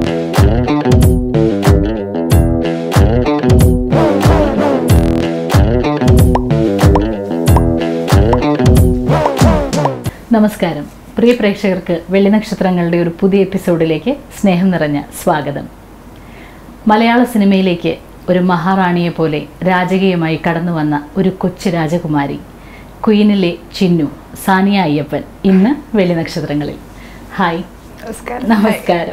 നമസ്കാരം പ്രിയ പ്രേക്ഷകർക്ക് വെള്ളി നക്ഷത്രങ്ങളുടെ ഒരു പുതിയ എപ്പിസോഡിലേക്ക് സ്നേഹം നിറഞ്ഞ സ്വാഗതം മലയാള സിനിമയിലേക്ക് ഒരു മഹാറാണിയെ പോലെ രാജകീയമായി കടന്നു വന്ന ഒരു കൊച്ചു രാജകുമാരി ക്വീനിലെ ചിന്നു സാനിയ അയ്യപ്പൻ ഇന്ന് വെള്ളി നക്ഷത്രങ്ങളിൽ ഹായ് നമസ്കാരം നമസ്കാരം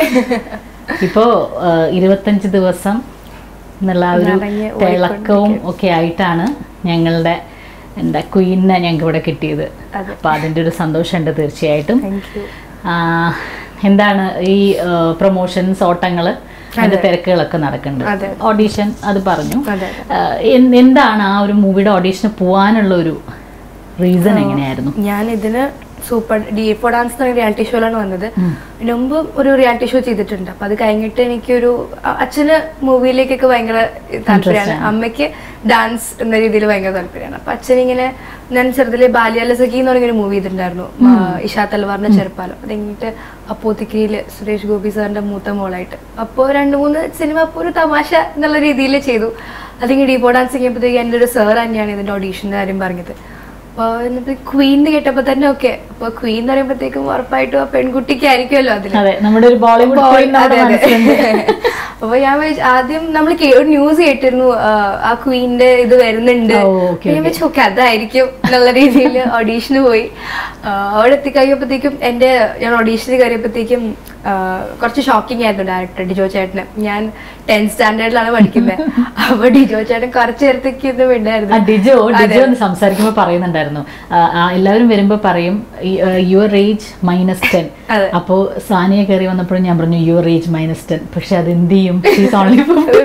ഇപ്പോൾ ഇരുപത്തഞ്ച് ദിവസം എന്നുള്ള ആ ഒരു നിറഞ്ഞ് തിളക്കവും ഒക്കെ ആയിട്ടാണ് ഞങ്ങളുടെ എന്താ ക്വീനിനെ ഞങ്ങൾക്ക് ഇവിടെ കിട്ടിയത് അതെ. അപ്പോൾ അതിൻ്റെ ഒരു സന്തോഷമുണ്ട് തീർച്ചയായിട്ടും താങ്ക് യു ആ, എന്താണ് ഈ പ്രൊമോഷൻസ് ഓട്ടങ്ങൾ അതിന്റെ തിരക്കുകളൊക്കെ നടക്കുന്നുണ്ട് അതെ. ഓഡീഷൻ അത് പറഞ്ഞു അതെ, ആ, എന്ത്- എന്താണ് ആ ഒരു മൂവിയുടെ ഓഡീഷന് പോവാനുള്ള ഒരു റീസൺ എങ്ങനെയായിരുന്നു ഞാൻ ഇതിന് സൂപ്പർ ഡി ഫോർ ഡാൻസ് എന്ന് പറയുന്ന റിയാലിറ്റി ഷോയിലാണ് വന്നത് ഇതിനു മുമ്പ് ഒരു റിയാലിറ്റി ഷോ ചെയ്തിട്ടുണ്ട് അപ്പൊ അത് കഴിഞ്ഞിട്ട് എനിക്കൊരു അ- അച്ഛന് മൂവിയിലേക്കൊക്കെ ഭയങ്കര താല്പര്യമാണ് ആണ്. അമ്മയ്ക്ക് ഡാൻസ് എന്ന രീതിയിൽ ഭയങ്കര താല്പര്യമാണ് അപ്പൊ അച്ഛൻ ഇങ്ങനെ ഞാൻ ചെറുതിലെ ബാല്യാല സഖി എന്ന് പറഞ്ഞൊരു മൂവി ചെയ്തിട്ടുണ്ടായിരുന്നു ആ, ഇഷാ തൽവാറിന്റെ ചെറുപ്പാലം അത് കഴിഞ്ഞിട്ട് അപ്പോത്തിക്കിരിയില് സുരേഷ് ഗോപി സാറിന്റെ മൂത്ത മോളായിട്ട് അപ്പോൾ രണ്ട് മൂന്ന് സിനിമ അപ്പോൾ ഒരു തമാശ എന്നുള്ള രീതിയിൽ ചെയ്തു അതിങ്ങനെ ഡീപോ ഡാൻസ് ചെയ്യുമ്പോഴത്തേക്ക് എൻ്റെ ഒരു സാർ തന്നെയാണ് ഇതിന്റെ ഓഡീഷന്റെ കാര്യം പറഞ്ഞത് അപ്പോൾ എന്നിട്ട് ക്വീൻ കേട്ടപ്പോൾ തന്നെ ഓക്കെ അപ്പോൾ ക്വീൻ എന്ന് പറയുമ്പോഴത്തേക്കും ഉറപ്പായിട്ടും ആ പെൺകുട്ടിക്ക് ആയിരിക്കുമല്ലോ അതിൽ അതെ നമ്മുടെ ഒരു ബോളിവുഡ് അപ്പോൾ queen നമ്മുടെ അതെ, അതെ. മനസ്സിലുണ്ട്. അപ്പൊ ഞാൻ വിചാരിച്ചു- ആദ്യം നമ്മൾ ഒരു ന്യൂസ് കേട്ടിരുന്നു ആ, ആ ക്വീന്റെ ഇത് വരുന്നുണ്ട് ഓ, okay, ഞാൻ വെച്ചു ഓക്കെ അതായിരിക്കും എന്നുള്ള രീതിയിൽ ഓഡീഷന് പോയി ആ, അവിടെ എത്തിക്കഴിഞ്ഞപ്പോഴത്തേക്കും എന്റെ ഞാൻ ഓഡീഷന് കയറിയപ്പോഴത്തേക്കും ആ, കുറച്ച് ഷോക്കിംഗ് ആയിരുന്നു ഡയറക്ടർ ഡിജോ ചേട്ടന് ഞാൻ ടെൻത്ത് സ്റ്റാൻഡേർഡിലാണ് പഠിക്കുന്നത് അപ്പൊ ഡിജോ ചേട്ടൻ കുറച്ച് നേരത്തേക്ക് ഇത് ആ ഉണ്ടായിരുന്നു ഡിജോ ഡിജോ അതെ. എന്ന് സംസാരിക്കുമ്പോൾ പറയുന്നുണ്ടായിരുന്നു ആ, ആ, എല്ലാവരും വരുമ്പോൾ പറയും യുവർ ഏജ് മൈനസ് ടെൻ അതെ. അപ്പോൾ സാനിയ കയറി വന്നപ്പോഴും ഞാൻ പറഞ്ഞു യുവർ ഏജ് മൈനസ് ടെൻ പക്ഷെ അത് എന്ത് ചെയ്യും ഓൺലി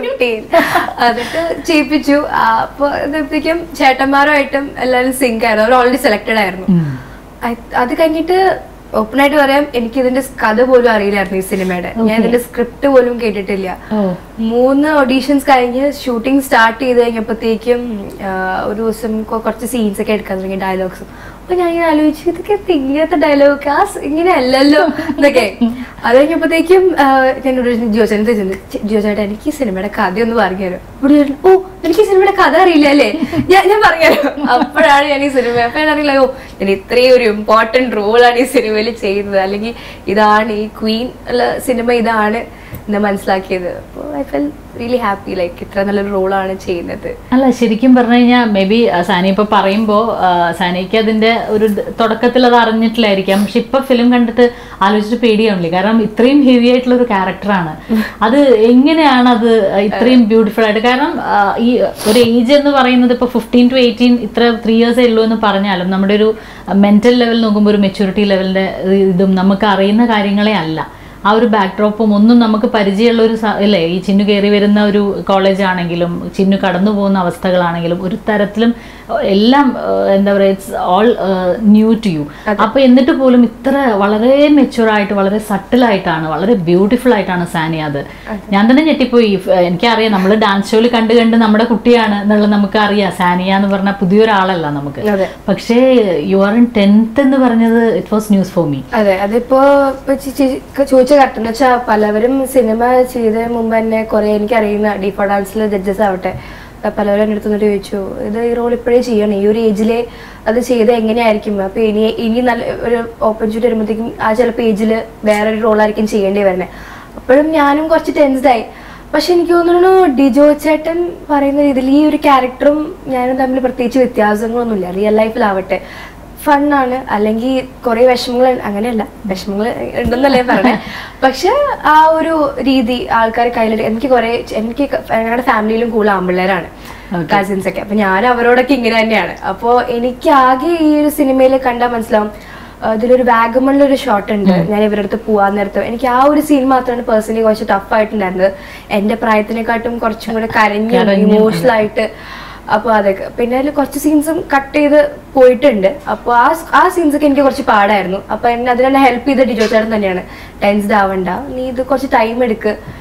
15. എന്നിട്ട് ചെയ്യിപ്പിച്ചു ആ, അപ്പൊ ഇതെപ്പോഴത്തേക്കും ചേട്ടന്മാരുമായിട്ടും എല്ലാവരും സിങ്ക് ആയിരുന്നു അവർ ഓൾറെഡി സെലക്ടഡ് ആയിരുന്നു അത് അത് കഴിഞ്ഞിട്ട് ഓപ്പൺ ആയിട്ട് പറയാം എനിക്ക് ഇതിന്റെ കഥ പോലും അറിയില്ലായിരുന്നു ഈ സിനിമയുടെ ഞാൻ Okay. ഇതിന്റെ സ്ക്രിപ്റ്റ് പോലും കേട്ടിട്ടില്ല ഓ മൂന്ന് ഓഡീഷൻസ് കഴിഞ്ഞ് ഷൂട്ടിംഗ് സ്റ്റാർട്ട് ചെയ്ത് കഴിഞ്ഞപ്പോഴത്തേക്കും ആ, ഒരു ദിവസം കൊ- കുറച്ച് സീൻസ് ഒക്കെ എടുക്കാൻ തുടങ്ങി ഡയലോഗ്സ് അപ്പൊ ഞാൻ ഇങ്ങനെ ആലോചിച്ചു ഇതൊക്കെ ഇപ്പൊ ഇങ്ങനത്തെ ഡയലോഗ് ആ സ് ഇങ്ങനെ അല്ലല്ലോ എന്നൊക്കെ അത് കഴിഞ്ഞപ്പോഴത്തേക്കും ആ, ഞാൻ ഒരു ജിയോ ചേട്ടൻ ചെന്ന് ജിയോ ചേട്ടാ എനിക്ക് ഈ സിനിമയുടെ കഥ ഒന്ന് പറഞ്ഞു തരും ഇവിടെ പറഞ്ഞു, ഓ എനിക്ക് ഈ സിനിമയുടെ കഥ അറിയില്ല അല്ലേ ഞാൻ ഞാൻ പറഞ്ഞുതരാം അപ്പോഴാണ് ഞാൻ ഈ സിനിമ അപ്പൊ ഞാൻ അറിയില്ല ഓ ഞാൻ ഇത്രയും ഒരു ഇമ്പോർട്ടന്റ് റോളാണ് ഈ സിനിമയിൽ ചെയ്യുന്നത് അല്ലെങ്കിൽ ഇതാണ് ഈ ക്വീൻ ഉള്ള സിനിമ ഇതാണ് എന്ന് മനസ്സിലാക്കിയത് അപ്പോൾ I fell really happy like ഇത്ര നല്ലൊരു റോളാണ് ചെയ്യുന്നത് അല്ല ശരിക്കും പറഞ്ഞു കഴിഞ്ഞാൽ മേ ബി സാനി ഇപ്പൊ പറയുമ്പോ ആ, സാനിക്ക് അതിന്റെ ഒരു ദ- തുടക്കത്തിൽ അത് അറിഞ്ഞിട്ടില്ലായിരിക്കാം പക്ഷെ ഇപ്പൊ ഫിലിം കണ്ടിട്ട് ആലോചിച്ചിട്ട് പേടിയാവില്ലേ കാരണം ഇത്രയും ഹെവി ആയിട്ടുള്ള ഒരു ക്യാരക്ടറാണ് അത് എങ്ങനെയാണ് അത് ഇത്രയും ബ്യൂട്ടിഫുൾ ആയിട്ട് കാരണം ആ, ഈ ഒരു ഏജ് എന്ന് പറയുന്നത് ഇപ്പൊ ഫിഫ്റ്റീൻ ടു എയ്റ്റീൻ ഇത്ര ത്രീ ഇയേഴ്സേ ഉള്ളൂ എന്ന് പറഞ്ഞാലും നമ്മുടെ ഒരു മെന്റൽ ലെവൽ നോക്കുമ്പോൾ ഒരു മെച്യൂരിറ്റി ലെവലിന്റെ ഇതും നമുക്ക് അറിയുന്ന കാര്യങ്ങളെ അല്ല ആ ഒരു ബാക്ക്ഡ്രോപ്പും ഒന്നും നമുക്ക് പരിചയമുള്ള ഒരു സ- അല്ലേ ഈ ചിന്നു കയറി വരുന്ന ഒരു കോളേജ് ആണെങ്കിലും ചിന്നു കടന്നു പോകുന്ന അവസ്ഥകളാണെങ്കിലും ഒരു തരത്തിലും അഹ് എല്ലാം അഹ് എന്താ പറയുക it's all new to you അപ്പൊ എന്നിട്ട് പോലും ഇത്ര വളരെ മെച്യൂർ ആയിട്ട് വളരെ സട്ടിൽ ആയിട്ടാണ് വളരെ ബ്യൂട്ടിഫുൾ ആയിട്ടാണ് സാനി അത് ഞാൻ തന്നെ ഞെട്ടിപ്പോയി ഫ്- എനിക്കറിയാം നമ്മൾ ഡാൻസ് ഷോയിൽ കണ്ട് കണ്ട് നമ്മുടെ കുട്ടിയാണ് എന്നുള്ളത് നമുക്ക് അറിയാം സാനിയ എന്ന് പറഞ്ഞ പുതിയൊരാളല്ല നമുക്ക് അതെ. പക്ഷേ യു ആർ ഇൻ ടെൻത്ത് എന്ന് പറഞ്ഞത് it was news for me അതെ അതിപ്പോ ഇപ്പൊ ചി- ചി- ചോദിച്ച കറക്റ്റ് എന്ന് വെച്ചാൽ പലവരും സിനിമ ചെയ്തതിന് മുമ്പ് തന്നെ കുറെ എനിക്ക് അറിയുന്ന ഡീഫോ ഡാൻസിലെ ജഡ്ജസ് ആവട്ടെ അഹ് പലവരും എൻ്റെ അടുത്ത് വന്നിട്ട് ചോദിച്ചു ഇത് ഈ റോൾ ഇപ്പോഴേ ചെയ്യണം ഈ ഒരു ഏജിലെ അത് ചെയ്ത് എങ്ങനെയായിരിക്കും അപ്പൊ ഇനി ഇനി നല്ല ഒരു ഓപ്പർച്യൂണിറ്റി വരുമ്പോഴത്തേക്കും ആ ചിലപ്പോൾ ഏജിൽ വേറൊരു റോളായിരിക്കും ചെയ്യേണ്ടി വരുന്നത് അപ്പോഴും ഞാനും കുറച്ച് ടെൻസ്ഡായി പക്ഷെ എനിക്ക് തോന്നുന്നു ഡിജോ ചേട്ടൻ പറയുന്ന രീതിയിൽ ഈ ഒരു ക്യാരക്ടറും ഞാനും തമ്മിൽ പ്രത്യേകിച്ച് വ്യത്യാസങ്ങളൊന്നുമില്ല റിയൽ ലൈഫിലാവട്ടെ ഫണ്ണാണ് അല്ലെങ്കിൽ കുറെ വിഷമങ്ങൾ അങ്ങനെയല്ല വിഷമങ്ങൾ ഉണ്ടെന്നല്ലേ പറഞ്ഞേ പക്ഷെ ആ ഒരു രീതി ആൾക്കാർ കയ്യിലെടുക്കുക എനിക്ക് കുറെ എനിക്ക് ക- ഞങ്ങളുടെ ഫാമിലിയിലും കൂടുതൽ ആമ്പിള്ളേരാണ് Okay. കസിൻസ് ഒക്കെ അപ്പൊ ഞാൻ അവരോടൊക്കെ ഇങ്ങനെ തന്നെയാണ് അപ്പോൾ എനിക്ക് ആകെ ഈ ഒരു സിനിമയിൽ കണ്ടാൽ മനസ്സിലാവും ആ, ഇതിലൊരു വാഗമണിലൊരു ഷോട്ട് ഉണ്ട് ഞാൻ ഇവരുടെ അടുത്ത് പോവാൻ നേരത്ത് എനിക്ക് ആ ഒരു സീൻ മാത്രമാണ് പേഴ്സണലി കുറച്ച് ടഫ് ആയിട്ടുണ്ടായിരുന്നത് എന്റെ പ്രായത്തിനെക്കാട്ടും കുറച്ചും കൂടെ കരഞ്ഞു കരഞ്ഞു. ഇമോഷണൽ ആയിട്ട് അപ്പൊ അതൊക്കെ പിന്നെ അതിൽ കുറച്ച് സീൻസും കട്ട് ചെയ്ത് പോയിട്ടുണ്ട് അപ്പോൾ ആ ആ സീൻസ് ഒക്കെ എനിക്ക് കുറച്ച് പാടായിരുന്നു അപ്പൊ എന്നെ അതിനെന്നെ ഹെൽപ്പ് ചെയ്ത ഡിജോ ചേട്ടൻ തന്നെയാണ് ടെൻസ്ഡ് ആവണ്ട നീ ഇത് കുറച്ച് ടൈം എടുക്ക്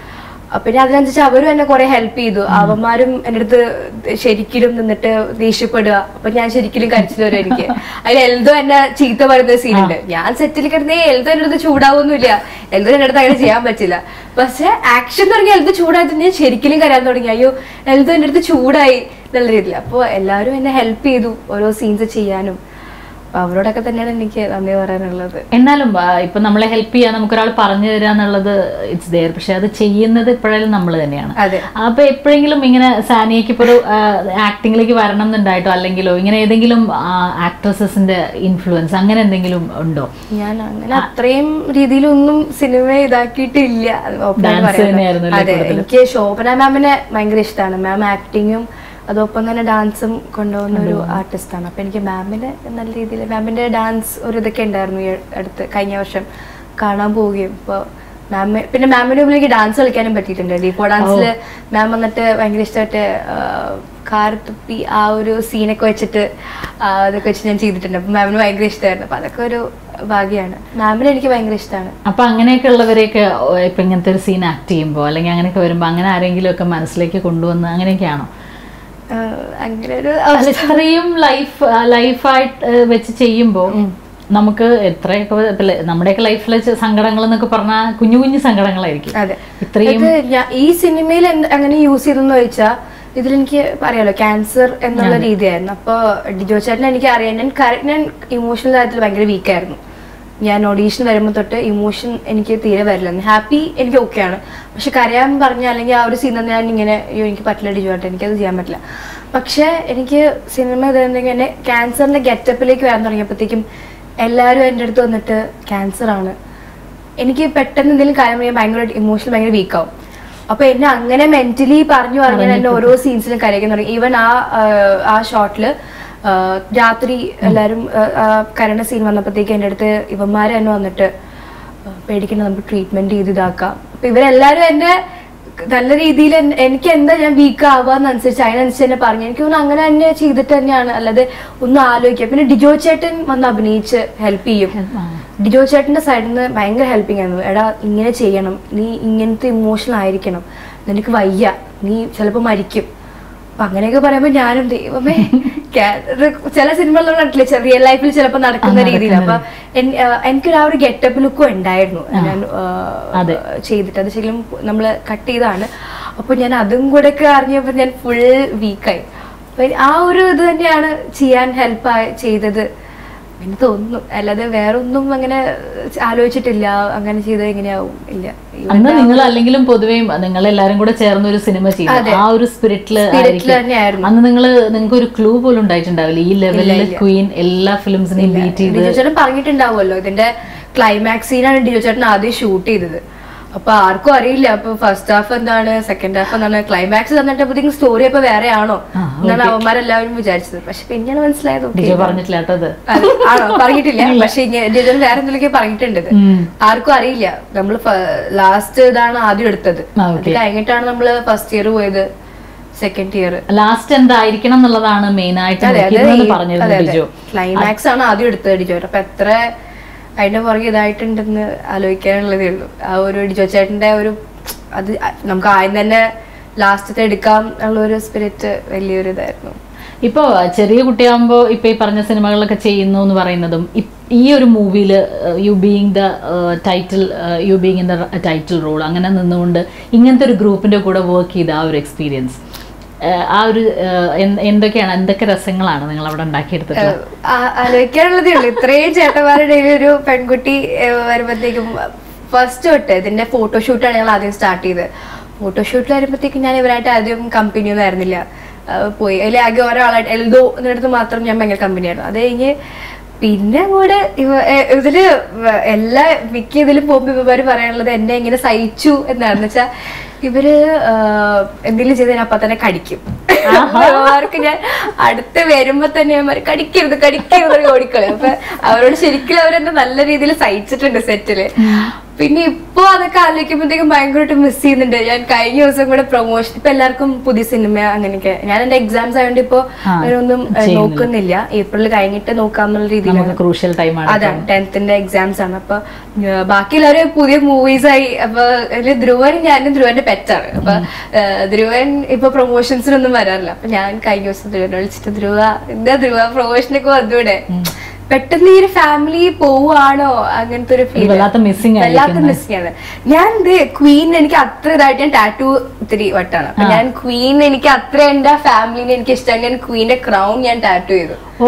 അപ്പൊ പിന്നെ അതിനനുസരിച്ച് അവരും എന്നെ കുറെ ഹെൽപ്പ് ചെയ്തു അവന്മാരും എൻ്റെ അടുത്ത് ശരിക്കും നിന്നിട്ട് ദേഷ്യപ്പെടുക അപ്പൊ ഞാൻ ശരിക്കും കരച്ചിൽ വരും എനിക്ക് അതിൽ എൽദോ എന്നെ ചീത്ത പറയുന്ന സീനുണ്ട് ഞാൻ സെറ്റിൽ കിടന്നേ എൽദോ എൻ്റെ അടുത്ത് ചൂടാവൊന്നുമില്ല എൽദോ എൻ്റെ അടുത്ത് അങ്ങനെ ചെയ്യാൻ പറ്റില്ല പക്ഷെ ആക്ഷൻ തുടങ്ങി എൽദോ ചൂടായത് ഞാൻ ശരിക്കും കരാൻ തുടങ്ങി അയ്യോ എൽദോ എൻ്റെ അടുത്ത് ചൂടായി എന്നുള്ള രീതിയിൽ അപ്പോൾ എല്ലാവരും എന്നെ ഹെൽപ്പ് ചെയ്തു ഓരോ സീൻസ് ചെയ്യാനും അപ്പൊ അവരോടൊക്കെ തന്നെയാണ് എനിക്ക് നന്ദി പറയാനുള്ളത് എന്നാലും ആ, ഇപ്പൊ നമ്മളെ ഹെൽപ്പ് ചെയ്യാൻ നമുക്കൊരാൾ പറഞ്ഞു തരിക എന്നുള്ളത് ഇറ്റ്സ് ദയർ പക്ഷെ അത് ചെയ്യുന്നത് ഇപ്പോഴും നമ്മൾ തന്നെയാണ് അതെ അപ്പൊ എപ്പോഴെങ്കിലും ഇങ്ങനെ സാനിയക്ക് ഇപ്പൊ ഒരു ആക്ടിങ്ങിലേക്ക് വരണം എന്നുണ്ടായിട്ടോ അല്ലെങ്കിലോ ഇങ്ങനെ ഏതെങ്കിലും ആക്ട്രസസിന്റെ ഇൻഫ്ലുവൻസ് അങ്ങനെ എന്തെങ്കിലും ഉണ്ടോ ഞാൻ അങ്ങനെ അത്രയും രീതിയിലൊന്നും സിനിമ ഇതാക്കിയിട്ടില്ല അത് open ആയിട്ട് Dance പറയാലോ. തന്നെയായിരുന്നു അല്ലേ അതെ കൂടുതലും? എനിക്ക് ശോഭന മാമിനെ ഭയങ്കര ഇഷ്ടമാണ് മാം ആക്ടിങ്ങും അതൊപ്പം തന്നെ ഡാൻസും കൊണ്ടുപോകുന്ന ഒരു ആർട്ടിസ്റ്റാണ് അപ്പൊ എനിക്ക് മാമിനെ നല്ല രീതിയിൽ മാമിന്റെ ഡാൻസ് ഒരു ഇതൊക്കെ ഉണ്ടായിരുന്നു ഈ അടുത്ത് കഴിഞ്ഞ വർഷം കാണാൻ പോവുകയും ഇപ്പൊ മാം പിന്നെ മാമിന്റെ മുമ്പിൽ എനിക്ക് ഡാൻസ് കളിക്കാനും പറ്റിയിട്ടുണ്ട് ഡീപ്പോ ഡാൻസിൽ മാം വന്നിട്ട് ഭയങ്കര ഇഷ്ടമായിട്ട് കാർ തുപ്പി ആ ഒരു സീനൊക്കെ വെച്ചിട്ട് ആ, അതൊക്കെ വെച്ച് ഞാൻ ചെയ്തിട്ടുണ്ട് അപ്പൊ മാമിന് ഭയങ്കര ഇഷ്ടമായിരുന്നു അപ്പൊ അതൊക്കെ ഒരു ഭാഗ്യമാണ് മാമിനെ എനിക്ക് ഭയങ്കര ഇഷ്ടമാണ് അപ്പൊ അങ്ങനെയൊക്കെ ഉള്ളവരെയൊക്കെ ഓ, ഇപ്പൊ ഇങ്ങനത്തെ ഒരു സീൻ ആക്ട് ചെയ്യുമ്പോൾ അല്ലെങ്കിൽ അങ്ങനെയൊക്കെ വരുമ്പോൾ അങ്ങനെ ആരെങ്കിലും ഒക്കെ മനസ്സിലേക്ക് കൊണ്ടുവന്ന് അങ്ങനെയൊക്കെയാണോ അങ്ങനെ ഒരു അല്ല, ഇത്രയും ലൈഫ് ലൈഫായിട്ട് വെച്ച് ചെയ്യുമ്പോൾ നമുക്ക് എത്രയൊക്കെ ഇപ്പൊ ല- നമ്മുടെയൊക്കെ ലൈഫിലെ സങ്കടങ്ങൾ എന്നൊക്കെ പറഞ്ഞാൽ കുഞ്ഞു കുഞ്ഞു സങ്കടങ്ങളായിരിക്കും അതെ ഇത്രയും ഇത് ഞാൻ ഈ സിനിമയിൽ എന്ത് അങ്ങനെ യൂസ് ചെയ്തെന്ന് ചോദിച്ചാൽ ഇതിലെനിക്ക് പറയാലോ ക്യാൻസർ എന്നുള്ള രീതിയായിരുന്നു അപ്പോൾ ഡിജോ ചേട്ടനെ എനിക്ക് അറിയാം ഞാൻ കര- ഞാൻ ഇമോഷണൽ കാര്യത്തിൽ ഭയങ്കര വീക്കായിരുന്നു ഞാൻ ഓഡീഷൻ വരുമ്പോൾ തൊട്ട് ഇമോഷൻ എനിക്ക് തീരെ വരില്ലായിരുന്നു ഹാപ്പി എനിക്ക് ഓക്കെയാണ് പക്ഷെ കരയാൻ പറഞ്ഞ അല്ലെങ്കിൽ ആ ഒരു സീൻ ഞാൻ ഇങ്ങനെ അയ്യോ എനിക്ക് പറ്റില്ല ഡിജോ ചേട്ടൻ എനിക്കത് ചെയ്യാൻ പറ്റില്ല പക്ഷെ എനിക്ക് സിനിമ ഇതെന്തെങ്കിലും എന്നെ ക്യാൻസറിന്റെ ഗെറ്റപ്പിലേക്ക് വരാൻ തുടങ്ങിയപ്പോഴത്തേക്കും എല്ലാവരും എൻ്റെ അടുത്ത് വന്നിട്ട് ക്യാൻസർ ആണ് എനിക്ക് പെട്ടെന്ന് എന്തെങ്കിലും കാര്യം പറയാൻ ഭയങ്കര ഇമോഷണൽ ഭയങ്കര വീക്കാവും അപ്പൊ എന്നെ അങ്ങനെ മെന്റലി പറഞ്ഞു പറഞ്ഞു എന്നെ ഓരോ സീൻസിലും കരയ്ക്കാൻ തുടങ്ങി ഈവൻ ആ ആ, ആ ഷോട്ടില് രാത്രി എല്ലാരും ആ, ആ, കരണ്ട സീൻ വന്നപ്പോഴത്തേക്ക് എൻ്റെ അടുത്ത് ഇവന്മാര് തന്നെ വന്നിട്ട് ആ, പേടിക്കണ്ട നമുക്ക് ട്രീറ്റ്മെന്റ് ചെയ്ത് ഇതാക്കാം അപ്പൊ ഇവരെല്ലാരും എന്നെ നല്ല രീതിയിൽ എനിക്ക് എന്താ ഞാൻ വീക്ക് ആവാന്നനുസരിച്ച് അതിനനുസരിച്ച് തന്നെ പറഞ്ഞു എനിക്ക് തോന്നുന്നു അങ്ങനെ തന്നെ ചെയ്തിട്ട് തന്നെയാണ് അല്ലാതെ ഒന്ന് ആലോചിക്കുക പിന്നെ ഡിജോ ചേട്ടൻ വന്ന് അഭിനയിച്ച് ഹെൽപ്പ് ചെയ്യും ആ. ഡിജോ ചേട്ടന്റെ സൈഡിൽ നിന്ന് ഭയങ്കര ഹെൽപ്പിംഗ് ആയിരുന്നു എടാ ഇങ്ങനെ ചെയ്യണം നീ ഇങ്ങനത്തെ ഇമോഷണൽ ആയിരിക്കണം നിനക്ക് വയ്യ നീ ചിലപ്പോൾ മരിക്കും അപ്പൊ അങ്ങനെയൊക്കെ പറയുമ്പോ ഞാനും ദൈവമേ ക്യാ- ഇത് ചില സിനിമകൾ നമ്മൾ കണ്ടില്ലേ റിയൽ ലൈഫിൽ ചിലപ്പോൾ നടക്കുന്ന രീതിയിൽ അപ്പൊ എൻ- ആ, എനിക്കൊരു ആ ഒരു ഗെറ്റപ്പ് ലുക്കും ഉണ്ടായിരുന്നു ഞാൻ ആ, അതെ. ചെയ്തിട്ട് അത് ശരിക്കും നമ്മൾ കട്ട് ചെയ്താണ് അപ്പൊ ഞാൻ അതും കൂടെ ഒക്കെ അറിഞ്ഞപ്പോ ഞാൻ ഫുൾ വീക്കായി അപ്പൊ ആ ഒരു ഇത് തന്നെയാണ് ചെയ്യാൻ ഹെൽപ്പ് ചെയ്തത് എനിക്ക് തോന്നുന്നു അല്ലാതെ വേറെ ഒന്നും അങ്ങനെ ആലോചിച്ചിട്ടില്ല അങ്ങനെ ചെയ്തത് എങ്ങനെയാവും ഇല്ല അന്ന് നിങ്ങൾ അല്ലെങ്കിലും പൊതുവേ നിങ്ങൾ എല്ലാരും കൂടെ ചേർന്ന് ഒരു സിനിമ ചെയ്തു അതെ. ആ ഒരു സ്പിരിറ്റില് സ്പിരിറ്റിൽ തന്നെയായിരുന്നു അന്ന് നിങ്ങൾ നിങ്ങൾക്ക് ഒരു ക്ലൂ പോലും ഉണ്ടായിട്ടുണ്ടാവില്ല ഈ ലെവലിൽ ക്വീൻ എല്ലാ ഫിലിംസിനെയും ബീറ്റ് ചെയ്ത് ഡിജോ ചേട്ടൻ പറഞ്ഞിട്ടുണ്ടാവുമല്ലോ ഇതിന്റെ ക്ലൈമാക്സ് സീനാണ് ഡിജോ ചേട്ടൻ ആദ്യം ഷൂട്ട് ചെയ്തത് അപ്പൊ ആർക്കും അറിയില്ല അപ്പൊ ഫസ്റ്റ് ഹാഫ് എന്താണ് സെക്കൻഡ് ഹാഫ് എന്താണ് ക്ലൈമാക്സ് തന്നിട്ടപ്പോഴത്തേക്കും സ്റ്റോറി അപ്പൊ വേറെ ആണോ ആ, എന്നാണ് അവന്മാരെല്ലാവരും വിചാരിച്ചത് പക്ഷെ പിന്നെയാണ് മനസ്സിലായത് okay. ഡിജോ പറഞ്ഞിട്ടില്ല കേട്ടോ അത് അത് ആണോ പറഞ്ഞിട്ടില്ല പക്ഷെ ഡിജോ വേറെ എന്തെങ്കിലും പറഞ്ഞിട്ടുണ്ട് ഇത്. ഉം. ആർക്കും അറിയില്ല നമ്മൾ ലാസ്റ്റ് ഇതാണ് ആദ്യം എടുത്തത് ആ, അത് okay. കഴിഞ്ഞിട്ടാണ് നമ്മള് ഫസ്റ്റ് ഇയർ പോയത് സെക്കൻഡ് ഇയർ ലാസ്റ്റ് എന്തായിരിക്കണം എന്നുള്ളതാണ് മെയിൻ ആയിട്ട് അതെ അതെ നോക്കിയിരുന്നത് ഈ- പറഞ്ഞിരുന്നു അതെ, അതെ. ഡിജോ ക്ലൈമാക്സ് ആണ് ആദ്യം എടുത്തത് ഡിജോ അപ്പൊ എത്ര അതിന്റെ പുറകെ ഇതായിട്ടുണ്ടെന്ന് ആലോചിക്കാനുള്ളതേ ഉള്ളൂ ആ ഒരു ഡിജോ ചേട്ടന്റെ ഒരു അത് നമുക്ക് ആദ്യം തന്നെ ലാസ്റ്റത്തെ എടുക്കാം എന്നുള്ള ഒരു സ്പിരിറ്റ് വലിയൊരു ഇതായിരുന്നു ഇപ്പോ ചെറിയ കുട്ടിയാകുമ്പോ ഇപ്പൊ ഈ പറഞ്ഞ സിനിമകളൊക്കെ ചെയ്യുന്നു എന്ന് പറയുന്നതും ഇപ്- ഈ ഒരു മൂവിയിൽ you being the title you being in the title role അങ്ങനെ നിന്നുകൊണ്ട് ഇങ്ങനത്തെ ഒരു ഗ്രൂപ്പിന്റെ കൂടെ വർക്ക് ചെയ്ത ആ ഒരു എക്സ്പീരിയൻസ് ആ ഒരു ഏഹ്, എന്ത്- എന്തൊക്കെയാണ് എന്തൊക്കെ രസങ്ങളാണ് നിങ്ങൾ അവിടെ ഉണ്ടാക്കിയെടുത്തിട്ടുള്ളത് ആ- ആലോചിക്കാനുള്ളതേ ഉള്ളൂ ഇത്രയും ചേട്ടന്മാരുടെ ഇടയിൽ ഒരു പെൺകുട്ടി ഏഹ്, വരുമ്പത്തേക്കും ഫസ്റ്റ് തൊട്ട് ഇതിന്റെ ഫോട്ടോഷൂട്ടാണ് ഞങ്ങൾ ആദ്യം സ്റ്റാർട്ട് ചെയ്തത് ഫോട്ടോഷൂട്ടിൽ വരുമ്പോഴത്തേക്കും ഞാൻ ഇവരായിട്ട് ആദ്യം കമ്പനി ഒന്നും ആയിരുന്നില്ല ആ, പോയി അതിൽ ആകെ ഒരാളായിട്ട് എൽദോ എന്നിടത്ത് മാത്രം ഞാൻ ഭയങ്കര കമ്പനിയായിരുന്നു അത് കഴിഞ്ഞ് പിന്നെ അങ്ങോട്ട് ഇവ ഏ- ഇതില് വ- എല്ലാ മിക്ക ഇതിലും പോകുമ്പോ ഇവര് പറയാനുള്ളത് എന്നെ ഇങ്ങനെ സഹിച്ചു എന്നാണെന്ന് വെച്ചാ ഇവര് ആ, എന്തെങ്കിലും ചെയ്ത് ഞാൻ അപ്പൊ തന്നെ കടിക്കും അവർക്ക് ഞാൻ അടുത്ത് വരുമ്പോ തന്നെ ഞാൻ പറയും, കടിക്കരുത് കടിക്കരുത് എന്ന് ഓടിക്കളയും അപ്പൊ അവരോട് ശരിക്കും അവരെന്നെ നല്ല രീതിയിൽ സഹിച്ചിട്ടുണ്ട് സെറ്റില് പിന്നെ ഇപ്പൊ അതൊക്കെ ആലോചിക്കുമ്പോഴത്തേക്കും ഭയങ്കരമായിട്ട് മിസ് ചെയ്യുന്നുണ്ട് ഞാൻ കഴിഞ്ഞ ദിവസം കൂടെ പ്രൊമോഷൻ ഇപ്പൊ എല്ലാവർക്കും പുതിയ സിനിമ അങ്ങനെയൊക്കെ ഞാൻ എന്റെ എക്സാംസ് ആയതുകൊണ്ട് ഇപ്പൊ ആ, ഒന്നും ചെയ്യുന്നില്ല. നോക്കുന്നില്ല ഏപ്രിൽ കഴിഞ്ഞിട്ട് നോക്കാന്നുള്ള രീതിയിലാണ് നമുക്ക് ക്രൂഷ്യൽ ടൈമാണ് അതാണ് ടെൻത്തിന്റെ എക്സാംസ് ആണ് അപ്പൊ ഏർ ബാക്കി എല്ലാവരും പുതിയ മൂവീസ് ആയി അപ്പൊ അതില് ധ്രുവൻ ഞാനും ധ്രുവന്റെ പെറ്റാണ് അപ്പൊ ഏഹ്, ധ്രുവൻ ഇപ്പൊ പ്രൊമോഷൻസിനൊന്നും വരാറില്ല അപ്പൊ ഞാൻ കഴിഞ്ഞ ദിവസം ധ്രുവനെ വിളിച്ചിട്ട് ധ്രുവ എന്താ ധ്രുവ പ്രൊമോഷനൊക്കെ വന്നൂടെ പെട്ടെന്ന് ഈ ഒരു ഫാമിലി പോവാണോ അങ്ങനത്തെ ഒരു ഫീൽ വല്ലാത്ത missing വല്ലാത്ത ആയിരിക്കും. മിസ്സിംഗ് ആണ് ഞാൻ ഇത് ക്വീൻ എനിക്ക് അത്ര ഇതായിട്ട് ഞാൻ ടാറ്റു ഇത്തിരി വട്ടാണ് അപ്പൊ ഞാൻ ക്വീൻ എനിക്ക് അത്ര എന്റെ ഫാമിലിനെ എനിക്ക് ഇഷ്ടമാണ് ഞാൻ ക്വീന്റെ ക്രൗൺ ഞാൻ ടാറ്റു ചെയ്തു ഓ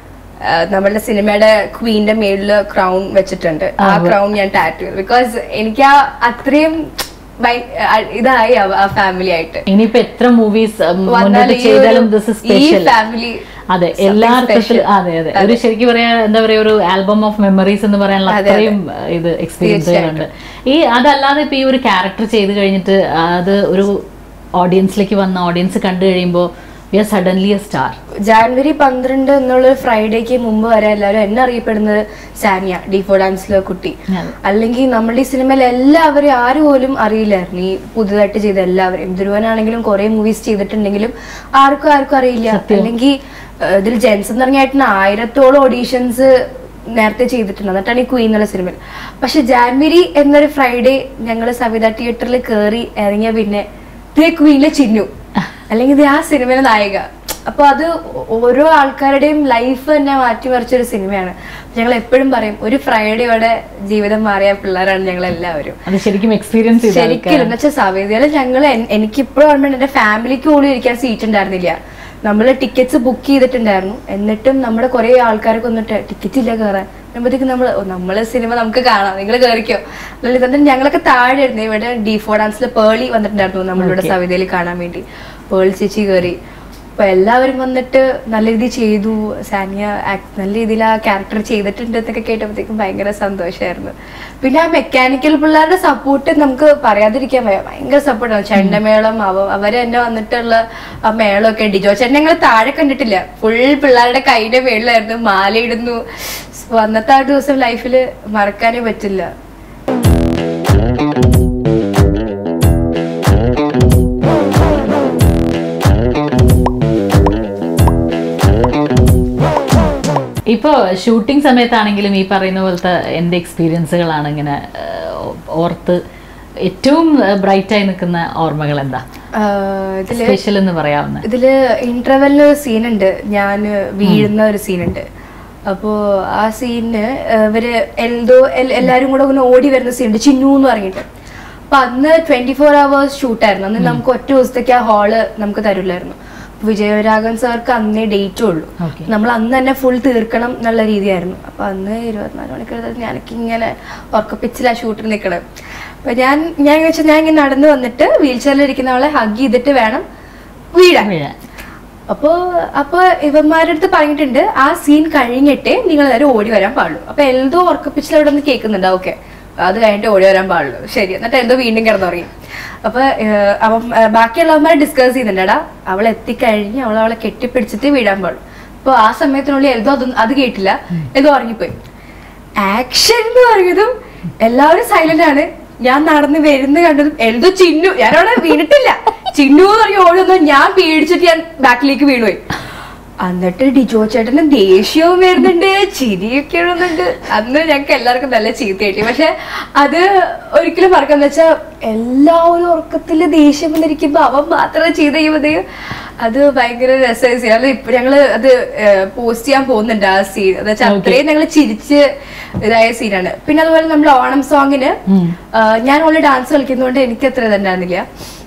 ആഹ് നമ്മളുടെ സിനിമയുടെ ക്വീന്റെ മേളില് ക്രൗൺ വെച്ചിട്ടുണ്ട് ആ ക്രൗൺ ഞാൻ ടാറ്റു ചെയ്തു ബിക്കോസ് എനിക്ക് ആ അത്രയും ഭയ- ആ- ഇതായി ആ- ആ ഫാമിലി ആയിട്ട് ഇനിയിപ്പോ എത്ര മൂവീസ് മുന്നോട്ട് വന്നാലും ഈ ചെയ്താലും ഒരു- ദിസ് ഈ സ്പെഷ്യൽ ഫാമിലി അതെ എല്ലാ അർത്ഥത്തിലും അതെ അതെ ഒരു ശരിക്കും പറയാ എന്താ പറയാ ഒരു ആൽബം ഓഫ് മെമ്മറീസ് എന്ന് പറയാനുള്ള അതെ, അത്രയും അഹ്, ഇത് എക്സ്പീരിയൻസുകളുണ്ട് ഈ അതല്ലാതെ ഇപ്പൊ ഈ ഒരു ക്യാരക്ടർ ചെയ്ത് കഴിഞ്ഞിട്ട് അത് ഒരു ഓഡിയൻസിലേക്ക് വന്ന ഓഡിയൻസ് കണ്ടു കഴിയുമ്പോൾ we are suddenly a star January പന്ത്രണ്ട് എന്നുള്ള ഫ്രൈഡേക്ക് മുമ്പ് വരെ എല്ലാവരും എന്നെ അറിയപ്പെടുന്നത് സാനിയ ഡിഫോ ഡാൻസിലെ കുട്ടി അതെ. അല്ലെങ്കിൽ നമ്മുടെ ഈ സിനിമയിൽ എല്ലാവരും ആരും പോലും അറിയില്ലായിരുന്നു ഈ പുതുതായിട്ട് ചെയ്ത എല്ലാവരും ധ്രുവനാണെങ്കിലും കുറെ മൂവീസ് ചെയ്തിട്ടുണ്ടെങ്കിലും ആർക്കും ആർക്കും അറിയില്ല അല്ലെങ്കിൽ ഏഹ്, ഇതിൽ ജെൻസ് എന്ന് പറഞ്ഞായിട്ട് ആയിരത്തോളം ഓഡീഷൻസ് നേരത്തെ ചെയ്തിട്ടുണ്ട് എന്നിട്ടാണ് ഈ ക്വീൻ എന്നുള്ള സിനിമയിൽ പക്ഷെ ജാൻവരി എന്നൊരു ഫ്രൈഡേ ഞങ്ങൾ സവിത തിയേറ്ററിൽ കയറി ഇറങ്ങിയ പിന്നെ ദേ ക്വീനിലെ ചിന്നു അല്ലെങ്കിൽ ഇത് ആ സിനിമയിലെ നായിക അപ്പൊ അത് ഓരോ ആൾക്കാരുടെയും ലൈഫ് തന്നെ മാറ്റിമറിച്ചൊരു സിനിമയാണ് ഞങ്ങൾ എപ്പോഴും പറയും ഒരു ഫ്രൈഡേയോടെ ജീവിതം മാറിയ പിള്ളേരാണ് ഞങ്ങൾ എല്ലാവരും അത് ശരിക്കും എക്സ്പീരിയൻസ് ചെയ്ത ശരിക്കും എന്ന് വെച്ചാൽ സവേദിയില് ഞങ്ങൾ എനിക്കിപ്പോഴും ഓർമ്മയുണ്ട് എന്റെ ഫാമിലിക്ക് പോലും ഇരിക്കാൻ സീറ്റ് ഉണ്ടായിരുന്നില്ല നമ്മൾ ടിക്കറ്റ്സ് ബുക്ക് ചെയ്തിട്ടുണ്ടായിരുന്നു എന്നിട്ടും നമ്മുടെ കുറെ ആൾക്കാരൊക്കെ വന്നിട്ട് ടിക്കറ്റ് ഇല്ല കയറാൻ അപ്പോഴത്തേക്ക് നമ്മൾ നമ്മള് സിനിമ നമുക്ക് കാണാം നിങ്ങൾ കയറിക്കോ അല്ലെങ്കിൽ എന്നിട്ട് ഞങ്ങളൊക്കെ താഴെ ആയിരുന്നു ഇവിടെ ഡി ഫോർ ഡാൻസിൽ പേളി വന്നിട്ടുണ്ടായിരുന്നു നമ്മളിവിടെ സവിതയിൽ കാണാൻ വേണ്ടി പേളി ചേച്ചി കയറി അപ്പൊ എല്ലാവരും വന്നിട്ട് നല്ല രീതിയിൽ ചെയ്തു സാനിയ act നല്ല രീതിയിൽ ആ ക്യാരക്ടർ ചെയ്തിട്ടുണ്ട് എന്നൊക്കെ കേട്ടപ്പോഴത്തേക്കും ഭയങ്കര സന്തോഷമായിരുന്നു പിന്നെ ആ മെക്കാനിക്കൽ പിള്ളേരുടെ സപ്പോർട്ട് നമുക്ക് പറയാതിരിക്കാൻ വയ്യ ഭയങ്കര സപ്പോർട്ടാണ് ചെണ്ടമേളം അവ അവര് തന്നെ വന്നിട്ടുള്ള ആ മേളമൊക്കെ ഡിജോ ചേട്ടൻ ഞങ്ങൾ താഴെ കണ്ടിട്ടില്ല ഫുൾ പിള്ളേരുടെ കൈയുടെ മേളിലായിരുന്നു മാല ഇടുന്നു So, അന്നത്തെ ആ ദിവസം ലൈഫിൽ മറക്കാനേ പറ്റില്ല ഇപ്പൊ ഷൂട്ടിംഗ് സമയത്താണെങ്കിലും ഈ പറയുന്ന പോലത്തെ എന്റെ എക്സ്പീരിയൻസുകളാണ് ഇങ്ങനെ ഏഹ്, ഓർത്ത് ഏറ്റവും ബ്രൈറ്റ് ആയി നിൽക്കുന്ന ഓർമ്മകൾ എന്താ ആഹ് ഇതില് സ്പെഷ്യൽ എന്ന് പറയാവുന്ന ഇതില് ഇന്റർവെല്ലിന് ഒരു സീനുണ്ട് ഞാൻ വീഴുന്ന ഒരു സീനുണ്ട് അപ്പോ ആ സീനിന് ഇവര് എന്തോ എൽ- എല്ലാരും കൂടെ ഒന്ന് ഓടി വരുന്ന സീനുണ്ട് ചിന്നു എന്ന് പറഞ്ഞിട്ട് അപ്പൊ അന്ന് ട്വന്റി ഫോർ അവേഴ്സ് ഷൂട്ടായിരുന്നു അന്ന് നമുക്ക് ഒറ്റ ദിവസത്തേക്ക് ആ ഹാള് നമുക്ക് തരില്ലായിരുന്നു വിജയരാഘവൻ സാർക്ക് അന്നേ ഡേറ്റ് ഉള്ളൂ Okay. നമ്മൾ അന്ന് തന്നെ ഫുൾ തീർക്കണം എന്നുള്ള രീതിയായിരുന്നു അപ്പൊ അന്ന് ഇരുപത്തിനാല് മണിക്കൂർ ഞാനൊക്കെ ഇങ്ങനെ ഉറക്കപ്പിച്ചില്ല ഷൂട്ടിൽ നിൽക്കണം അപ്പൊ ഞാൻ ഞാൻ വെച്ചാൽ ഞാൻ ഇങ്ങനെ നടന്നു വന്നിട്ട് വീൽ ചെയറിൽ ഇരിക്കുന്നവളെ ഹഗ് ചെയ്തിട്ട് വേണം വീഴാൻ വീഴാൻ. അപ്പോ അപ്പൊ ഇവന്മാരുടെ അടുത്ത് പറഞ്ഞിട്ടുണ്ട് ആ സീൻ കഴിഞ്ഞിട്ടേ നിങ്ങൾ നേരെ ഓടി വരാൻ പാടുള്ളൂ അപ്പൊ എന്തോ ഉറക്കപ്പിച്ചിൽ അവിടെ നിന്ന് കേൾക്കുന്നുണ്ട് ഓക്കെ അത് കഴിഞ്ഞിട്ട് ഓടി വരാൻ പാടുള്ളൂ ശരി എന്നിട്ട് എന്തോ വീണ്ടും കിടന്നുറങ്ങി അപ്പൊ ഏഹ്, അവൻ ഏഹ്, ബാക്കിയുള്ളവന്മാരെ ഡിസ്കസ് ചെയ്യുന്നുണ്ടടാ അവൾ എത്തിക്കഴിഞ്ഞ് അവൾ അവളെ കെട്ടിപ്പിടിച്ചിട്ട് വീഴാൻ പാടുള്ളൂ അപ്പൊ ആ സമയത്തിനുള്ളിൽ എന്തോ അത് അത് കേട്ടില്ല എന്തോ ഉറങ്ങിപ്പോയി ആക്ഷൻ എന്ന് പറഞ്ഞതും എല്ലാവരും സൈലന്റ് ആണ് ഞാൻ നടന്ന് വരുന്ന കണ്ടതും എന്തോ ചിന്നു ഞാൻ അവിടെ വീണിട്ടില്ല ചിന്നു എന്ന് പറഞ്ഞ് ഓടുന്നു ഞാൻ പേടിച്ചിട്ട് ഞാൻ ബാക്കിലേക്ക് വീണുപോയി എന്നിട്ട് ഡിജോ ചേട്ടന് ദേഷ്യവും വരുന്നുണ്ട് ചിരിയൊക്കെ ഇടുന്നുണ്ട് അന്ന് ഞങ്ങൾക്ക് എല്ലാവർക്കും നല്ല ചീത്ത കിട്ടി പക്ഷെ അത് ഒരിക്കലും മറക്കാന്ന് വെച്ചാൽ എല്ലാവരും ഉറക്കത്തില് ദേഷ്യം വന്നിരിക്കുമ്പോ അവൻ മാത്രം ചെയ്ത് കഴിയുമ്പോഴത്തേക്കും അത് ഭയങ്കര രസമായ സീൻ അത് ഇപ്പൊ ഞങ്ങള് അത് പോസ്റ്റ് ചെയ്യാൻ പോകുന്നുണ്ട് ആ സീൻ എന്ന് വെച്ചാൽ അത്രയും ഞങ്ങൾ ചിരിച്ച് ഇതായ സീനാണ് പിന്നെ അതുപോലെ നമ്മൾ ഓണം സോങ്ങിന് ഞാൻ ഓൾറെഡി ഡാൻസ് കളിക്കുന്നതുകൊണ്ട് എനിക്ക് അത്ര ഇതുണ്ടായിരുന്നില്ല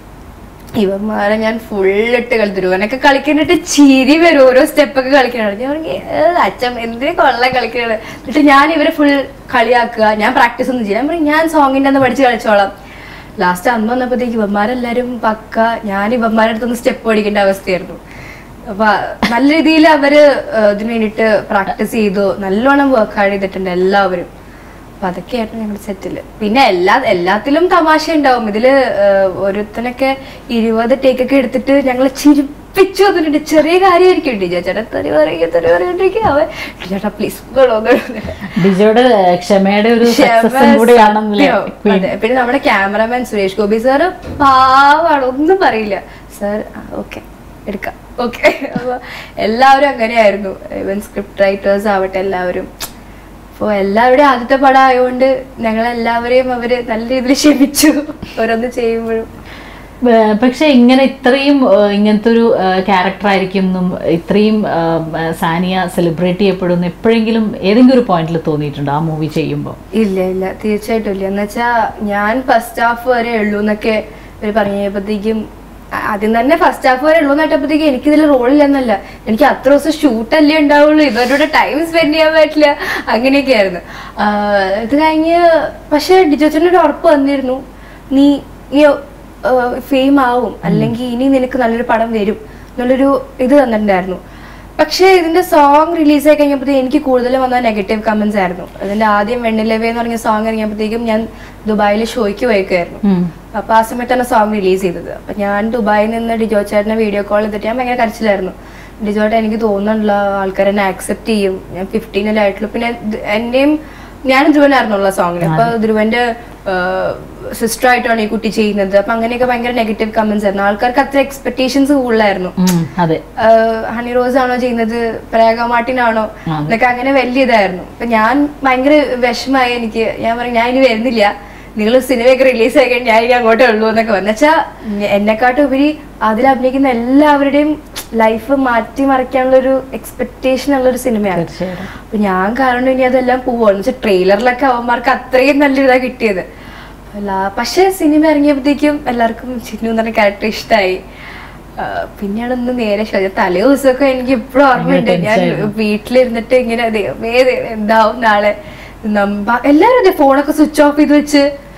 ഇവന്മാരെ ഞാൻ ഫുൾ ഇട്ട് കളി ധ്രുവനൊക്കെ കളിക്കാനായിട്ട് ചിരി വരും ഓരോ സ്റ്റെപ്പൊക്കെ കളിക്കാനാണ് ഞാൻ പറഞ്ഞു "ഏഹ് അച്ഛൻ എന്തിനു കൊള്ള കളിക്കണത് എന്നിട്ട് ഞാൻ ഇവരെ ഫുൾ കളിയാക്കുക ഞാൻ പ്രാക്ടീസ് ഒന്നും ചെയ്യാൻ പറയും ഞാൻ സോങ്ങിന്റെ അന്ന് പഠിച്ച് കളിച്ചോളാം ലാസ്റ്റ് അന്ന് വന്നപ്പോഴത്തേക്ക് ഇവന്മാരെല്ലാരും പക്ക ഞാൻ ഇവന്മാരുടെ അടുത്തൊന്ന് സ്റ്റെപ്പ് പഠിക്കേണ്ട അവസ്ഥയായിരുന്നു അപ്പൊ നല്ല രീതിയിൽ അവര് ഏഹ് ഇതിന് വേണ്ടിയിട്ട് പ്രാക്ടീസ് ചെയ്തു നല്ലോണം വർക്ക് ഹാർഡ് ചെയ്തിട്ടുണ്ട് എല്ലാവരും അപ്പൊ അതൊക്കെയായിരുന്നു ഞങ്ങളുടെ സെറ്റില് പിന്നെ എല്ലാ എല്ലാത്തിലും തമാശ ഉണ്ടാവും ഇതില് ഏഹ്, ഒരുത്തനൊക്കെ ഇരുപത് ടേക്കൊക്കെ എടുത്തിട്ട് ഞങ്ങൾ ചിരിപ്പിച്ചു വന്നിട്ടുണ്ട് ചെറിയ കാര്യമായിരിക്കും ഡിജോ ചേട്ടാ തെറി പറയുക തെറി പറഞ്ഞിട്ടിരിക്കുക അവൻ ചേട്ടാ പ്ലീസ് ഡിജോയുടെ ക്ഷമയുടെ ഒരു സക്സസും കൂടിയാണെന്നല്ലേ അതെ പിന്നെ നമ്മുടെ ക്യാമറമാൻ സുരേഷ് ഗോപി സാറ് പാവാണ് ഒന്നും പറയില്ല സാർ ഓക്കെ എടുക്കാം ഓക്കെ അപ്പൊ എല്ലാവരും അങ്ങനെയായിരുന്നു ഈവൻ സ്ക്രിപ്റ്റ് റൈറ്റേഴ്സ് ആവട്ടെ എല്ലാവരും അപ്പോൾ എല്ലാവരുടെയും ആദ്യത്തെ പടം ആയതുകൊണ്ട് ഞങ്ങൾ എല്ലാവരെയും അവര് നല്ല രീതിയിൽ ക്ഷമിച്ചു ഓരോന്ന് ചെയ്യുമ്പോഴും ഏർ പക്ഷെ ഇങ്ങനെ ഇത്രയും ഏർ ഇങ്ങനത്തെ ഒരു ക്യാരക്ടർ ആയിരിക്കും എന്നും ഇത്രയും ഏർ, സാനിയ സെലിബ്രേറ്റ് ചെയ്യപ്പെടുന്നു എപ്പോഴെങ്കിലും ഏതെങ്കിലും ഒരു പോയിന്റിൽ തോന്നിയിട്ടുണ്ടോ ആ മൂവി ചെയ്യുമ്പോൾ ഇല്ല ഇല്ല തീർച്ചയായിട്ടും ഇല്ല എന്നുവെച്ചാ ഞാൻ ഫസ്റ്റ് ഹാഫ് വരെ ഉള്ളൂ എന്നൊക്കെ ഇവര് പറഞ്ഞപ്പോഴത്തേക്കും ആദ്യം തന്നെ ഫസ്റ്റ് ഹാഫ് വരെ ഉള്ളൂ എന്നിട്ടപ്പോഴത്തേക്കും എനിക്ക് ഇതിൽ റോളില്ലെന്നല്ല എനിക്ക് അത്ര ദിവസം ഷൂട്ടല്ലേ ഉണ്ടാവുള്ളൂ ഇവരുടെ ടൈം സ്പെൻഡ് ചെയ്യാൻ പറ്റില്ല അങ്ങനെയൊക്കെ ആയിരുന്നു ആഹ് ഇത് കഴിഞ്ഞ് പക്ഷെ ഡിജോച്ചൻ്റെ ഒരു ഉറപ്പ് വന്നിരുന്നു നീ നീ ഫെയിം ആവും അല്ലെങ്കിൽ ഇനി നിനക്ക് നല്ലൊരു പടം വരും എന്നുള്ളൊരു ഇത് തന്നിട്ടുണ്ടായിരുന്നു പക്ഷേ ഇതിന്റെ സോങ് റിലീസ് ആയി കഴിഞ്ഞപ്പോഴത്തേക്കും എനിക്ക് കൂടുതലും വന്ന നെഗറ്റീവ് കമന്റ്സ് ആയിരുന്നു അതിന്റെ ആദ്യം വെണ്ണിലവേ എന്ന് പറഞ്ഞ സോങ് ഇറങ്ങിയപ്പോഴത്തേക്കും ഞാൻ ദുബായിൽ ഷോയ്ക്ക് പോയേക്കായിരുന്നു അപ്പൊ ആ സമയത്താണ് സോങ് റിലീസ് ചെയ്തത് അപ്പൊ ഞാൻ ദുബായിൽ നിന്ന് ഡിജോ ചേട്ടനെ വീഡിയോ കോൾ ചെയ്തിട്ട് ഞാൻ ഭയങ്കര കരച്ചിലായിരുന്നു ഡിജോ ചേട്ടൻ എനിക്ക് തോന്നുന്നുള്ള ആൾക്കാർ എന്നെ ആക്സെപ്റ്റ് ചെയ്യും ഞാൻ ഫിഫ്റ്റീനിലായിട്ടുള്ളൂ പിന്നെ ഇത് എന്റെയും ഞാൻ ധ്രുവനായിരുന്നുള്ള സോങ്ങിൽ അപ്പൊ ധ്രുവന്റെ സിസ്റ്റർ ആയിട്ടാണ് ഈ കുട്ടി ചെയ്യുന്നത് അപ്പൊ അങ്ങനെയൊക്കെ ഭയങ്കര നെഗറ്റീവ് കമന്റ്സ് ആയിരുന്നു ആൾക്കാർക്ക് അത്ര എക്സ്പെക്ടേഷൻസ് കൂടുതലായിരുന്നു അതെ ഹണി റോസ് ആണോ ചെയ്യുന്നത് പ്രയാഗ മാർട്ടിനാണോ ആ. എന്നൊക്കെ അങ്ങനെ വലിയ ഇതായിരുന്നു അപ്പൊ ഞാൻ ഭയങ്കര വിഷമായി എനിക്ക് ഞാൻ പറയും ഞാൻ ഇനി വരുന്നില്ല നിങ്ങൾ സിനിമയൊക്കെ റിലീസ് ആയി കഴിഞ്ഞാൽ ഞാൻ ഇനി അങ്ങോട്ടേ ഉള്ളൂ എന്നൊക്കെ പറഞ്ഞു വെച്ചാൽ എന്നെക്കാട്ടും ഉപരി അതിൽ അഭിനയിക്കുന്ന എല്ലാവരുടെയും ലൈഫ് മാറ്റി മറിക്കാനുള്ള ഒരു എക്സ്പെക്ടേഷൻ ഉള്ള ഒരു സിനിമയാണ് തീർച്ചയായിട്ടും അപ്പൊ ഞാൻ കാരണം ഇനി അതെല്ലാം പോവാന്ന് വെച്ചാൽ ട്രെയിലറിലൊക്കെ അവന്മാർക്ക് അത്രയും നല്ല ഇതാ കിട്ടിയത് അല്ല പക്ഷെ സിനിമ ഇറങ്ങിയപ്പോഴത്തേക്കും എല്ലാവർക്കും ചിന്നു എന്ന് പറഞ്ഞ ക്യാരക്ടർ ഇഷ്ടമായി പിന്നെയാണ് ഒന്ന് നേരെ ശരി തലേ ദിവസമൊക്കെ എനിക്ക് ഇപ്പോഴും ഓർമ്മയുണ്ട് tense ഞാൻ ആയിരുന്നു. വീട്ടിലിരുന്നിട്ട് ഇങ്ങനെ ദൈവമേ ദൈവമേ, എന്താവും നാളെ നമ്പ എല്ലാവരും അതെ ഫോണൊക്കെ സ്വിച്ച് ഓഫ് ചെയ്ത് വെച്ച്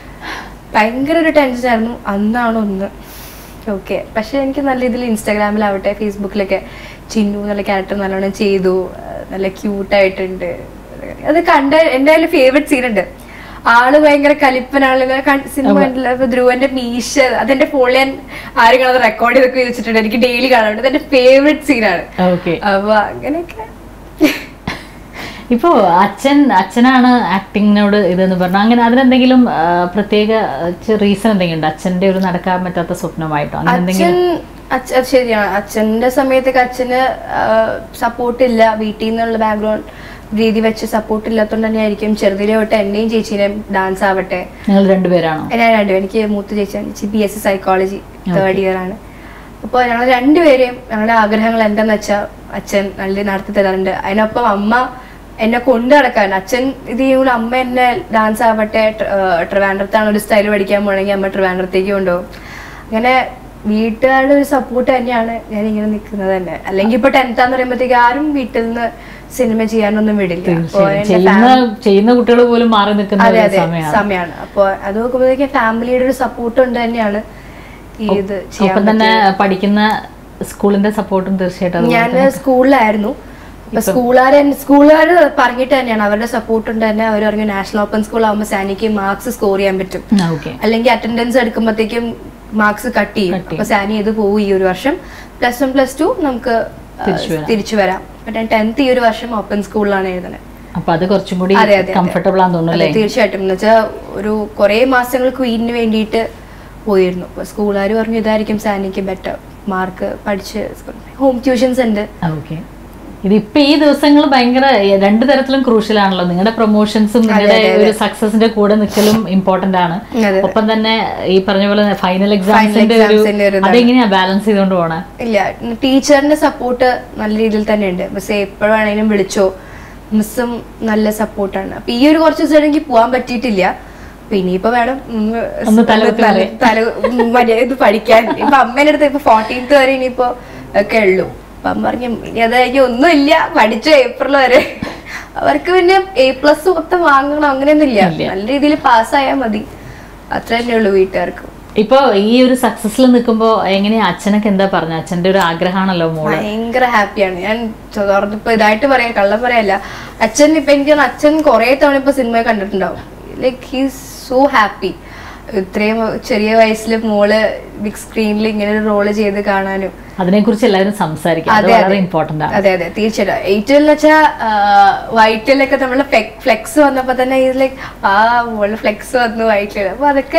ഭയങ്കര ഒരു ടെൻഷൻ ആയിരുന്നു അന്നാണ് ഒന്ന് ഓക്കെ പക്ഷെ എനിക്ക് നല്ല ഇതിൽ ഇൻസ്റ്റാഗ്രാമിലാവട്ടെ ഫേസ്ബുക്കിലൊക്കെ ചിന്നു എന്നുള്ള ക്യാരക്ടർ നല്ലോണം ചെയ്തു ആ, നല്ല ക്യൂട്ടായിട്ടുണ്ട് അത് കണ്ട എൻ്റെ അതിൽ ഫേവറേറ്റ് സീൻ ഉണ്ട് ആള് ഭയങ്കര കലിപ്പനാണ് സിനിമ കണ്ടില്ല ഇപ്പൊ ധ്രുവന്റെ മീശ അതെന്റെ ഫോണിൽ ഞാൻ ആരും കാണാതെ റെക്കോർഡ് ചെയ്തൊക്കെ വെച്ചിട്ടുണ്ട് എനിക്ക് ഡെയിലി കാണാറുണ്ട് അതെന്റെ ഫേവറേറ്റ് സീനാണ് ഓക്കെ അപ്പൊ അങ്ങനെയൊക്കെ ഇപ്പോ അച്ഛൻ അച്ഛനാണ് ആക്ടിങ്ങിനോട് ഇതെന്ന് പറഞ്ഞു അങ്ങനെ അതിനെന്തെങ്കിലും ആ, പ്രത്യേക റീസൺ എന്തെങ്കിലും ഉണ്ടോ അച്ഛന്റെ ഒരു നടക്കാൻ പറ്റാത്ത സ്വപ്നമായിട്ടോ അങ്ങനെ അച്ഛൻ എന്തെങ്കിലും അച്ഛ അത് ശരിയാണ് അച്ഛന്റെ സമയത്തൊക്കെ അച്ഛന് സപ്പോർട്ട് ഇല്ല വീട്ടിൽ നിന്നുള്ള ബാക്ക്ഗ്രൗണ്ട് രീതി വെച്ച് സപ്പോർട്ട് ഇല്ലാത്തതുകൊണ്ട് തന്നെ ആയിരിക്കും ചെറുതിലെ തൊട്ട് എന്റെയും ചേച്ചീനെയും ഡാൻസ് ആവട്ടെ നിങ്ങൾ രണ്ടുപേരാണോ ഞാൻ രണ്ടുപേരും എനിക്ക് മൂത്ത ചേച്ചിയാണ് ചേച്ചി B S C psychology third year ആണ് അപ്പോൾ ഞങ്ങൾ രണ്ടുപേരെയും ഞങ്ങളുടെ ആഗ്രഹങ്ങൾ എന്താന്ന് വെച്ചാൽ അച്ഛൻ നല്ല നടത്തി തരാറുണ്ട് അതിനൊപ്പം അമ്മ എന്നെ കൊണ്ടു നടക്കാൻ അച്ഛൻ ഇത് ചെയ്യുമ്പോൾ അമ്മ എന്നെ ഡാൻസ് ആവട്ടെ ട്ര- ഏർ ട്രിവാൻഡ്രത്താണ് ഒരു സ്റ്റൈൽ പഠിക്കാൻ പോകണമെങ്കിൽ അമ്മ ട്രിവാൻഡ്രത്തേക്ക് കൊണ്ടുപോകും അങ്ങനെ വീട്ടുകാരുടെ ഒരു സപ്പോർട്ട് തന്നെയാണ് ഞാൻ ഇങ്ങനെ നിൽക്കുന്നത് തന്നെ അല്ലെങ്കിൽ ഇപ്പൊ ടെൻത്താന്ന് പറയുമ്പോഴത്തേക്ക് ആരും വീട്ടിൽ നിന്ന് സിനിമ ചെയ്യാനൊന്നും വിടില്ല അപ്പൊ തീർച്ചയായും എന്റെ ചെയ്യുന്ന ചെയ്യുന്ന കുട്ടികൾ പോലും മാറി നിൽക്കുന്ന അതെ ഒരു അതെ സമയമാണ് സമയമാണ് അപ്പൊ അത് നോക്കുമ്പോഴത്തേക്ക് ഫാമിലിയുടെ ഒരു സപ്പോർട്ട് ഉണ്ട് തന്നെയാണ് ഈ ഇത് ചെയ്യാൻ ഒപ്പം തന്നെ പഠിക്കുന്ന സ്കൂളിന്റെ സപ്പോർട്ടും തീർച്ചയായിട്ടും അതുപോലെ ഞാൻ സ്കൂളിലായിരുന്നു അപ്പൊ സ്കൂളുകാർ സ്കൂളുകാർ പറഞ്ഞിട്ട് തന്നെയാണ് അവരുടെ സപ്പോർട്ട് ഉണ്ട് തന്നെ അവർ പറഞ്ഞു നാഷണൽ ഓപ്പൺ സ്കൂൾ ആകുമ്പോൾ സാനിക്ക് മാർക്സ് സ്കോർ ചെയ്യാൻ പറ്റും ഓക്കെ അല്ലെങ്കിൽ അറ്റൻഡൻസ് എടുക്കുമ്പോഴത്തേക്കും മാർക്സ് കട്ട് ചെയ്യും Cut ചെയ്യും. അപ്പൊ സാനി ഇത് പോകും ഈ ഒരു വർഷം പ്ലസ് വൺ പ്ലസ് ടു നമുക്ക് ആ, തിരിച്ചു വരാം. തിരിച്ചു വരാം പക്ഷേ ടെൻത്ത് ഈ ഒരു വർഷം ഓപ്പൺ സ്കൂളിലാണ് എഴുതുന്നത് അപ്പൊ അത് കുറച്ചും കൂടി അതെ, അതെ, അതെ. കംഫർട്ടബിൾ ആണെന്ന് തോന്നുന്നു അതെ അല്ലേ തീർച്ചയായിട്ടും എന്ന് വെച്ചാൽ ഒരു കുറേ മാസങ്ങൾ ക്വീനിന് വേണ്ടിയിട്ട് പോയിരുന്നു അപ്പൊ സ്കൂളുകാർ പറഞ്ഞു ഇതായിരിക്കും സാനിക്ക് ബെറ്റർ മാർക്ക് പഠിച്ച് ഹോം ട്യൂഷൻസ് ഉണ്ട് ഓക്കെ ഇതിപ്പോ ഈ ദിവസങ്ങൾ ഭയങ്കര രണ്ടു തരത്തിലും ക്രൂഷ്യൽ ആണല്ലോ നിങ്ങളുടെ പ്രൊമോഷൻസും നിങ്ങളുടെ അതെ, അതെ. ഒരു സക്സസിന്റെ കൂടെ നിൽക്കലും ഇമ്പോർട്ടന്റ് ആണ് അതെ. ഒപ്പം തന്നെ ഈ പറഞ്ഞ പോലെ ഫൈനൽ എക്സാംസിന്റെ ഒരു examsന്റെ ഒരു ഇതാണ്. അതെങ്ങനെയാ ബാലൻസ് ചെയ്തുകൊണ്ട് പോണേ ഇല്ല ടീച്ചറിന്റെ സപ്പോർട്ട് നല്ല രീതിയിൽ തന്നെ ഉണ്ട് മിസ് എപ്പോഴാണെങ്കിലും വിളിച്ചോ മിസ്സും നല്ല സപ്പോർട്ടാണ് അപ്പൊ ഈ ഒരു കുറച്ച് ദിവസം എനിക്ക് പോകാൻ പറ്റിയിട്ടില്ല അപ്പൊ ഇനിയിപ്പോ വേണം ഉം, ഒന്ന് തലകുത്തി തല- മറിയാൻ. തല ഉം, മര്യാദ ഇത് പഠിക്കാൻ ഇപ്പൊ അമ്മേന്റെ അടുത്ത് ഇപ്പൊ ഫോർട്ടീൻത്ത് വരെ ഇനിയിപ്പോ ഒക്കെ ഉള്ളൂ അപ്പൊ അമ്മ പറഞ്ഞു ഇനി അത് കഴിഞ്ഞ് ഒന്നുമില്ല പഠിച്ചു ഏപ്രിൽ വരെ അവർക്ക് പിന്നെ എ പ്ലസ് മൊത്തം വാങ്ങണം അങ്ങനെയൊന്നും ഇല്ല ഇല്ല. നല്ല രീതിയിൽ പാസ്സായാൽ മതി അത്ര തന്നെ ഉള്ളൂ വീട്ടുകാർക്ക് ഇപ്പൊ ഈ ഒരു സക്സസിൽ നിൽക്കുമ്പോ എങ്ങനെയാ അച്ഛനൊക്കെ എന്താ പറഞ്ഞ അച്ഛന്റെ ഒരു ആഗ്രഹമാണല്ലോ മോള് ഭയങ്കര ഹാപ്പിയാണ് ഞാൻ തുറന്നിപ്പോ ഇതായിട്ട് പറയാം കള്ളം പറയല്ല അച്ഛൻ ഇപ്പൊ എനിക്ക് തോന്നുന്നു അച്ഛൻ കുറെ തവണ ഇപ്പൊ സിനിമ കണ്ടിട്ടുണ്ടാവും ലൈക്ക് ഹീസ് സോ ഹാപ്പി ഇത്രയും ചെറിയ വയസ്സിൽ മോള് ബിഗ് സ്ക്രീനിൽ ഇങ്ങനെ ഒരു റോള് ചെയ്ത് കാണാനും അതിനെ കുറിച്ച് എല്ലാവരും സംസാരിക്കും അത് അതെ, വളരെ അതെ. ഇമ്പോർട്ടന്റ് ആണ് അതെ അതെ തീർച്ചയായിട്ടും ഏറ്റവും എന്ന് വെച്ചാൽ വൈറ്റിലൊക്കെ നമ്മള് ഫ്ലെക്സ് വന്നപ്പോ തന്നെ ഇത് ലൈക്ക് ആ മോള് ഫ്ലെക്സ് വന്നു വൈറ്റിൽ അപ്പൊ അതൊക്കെ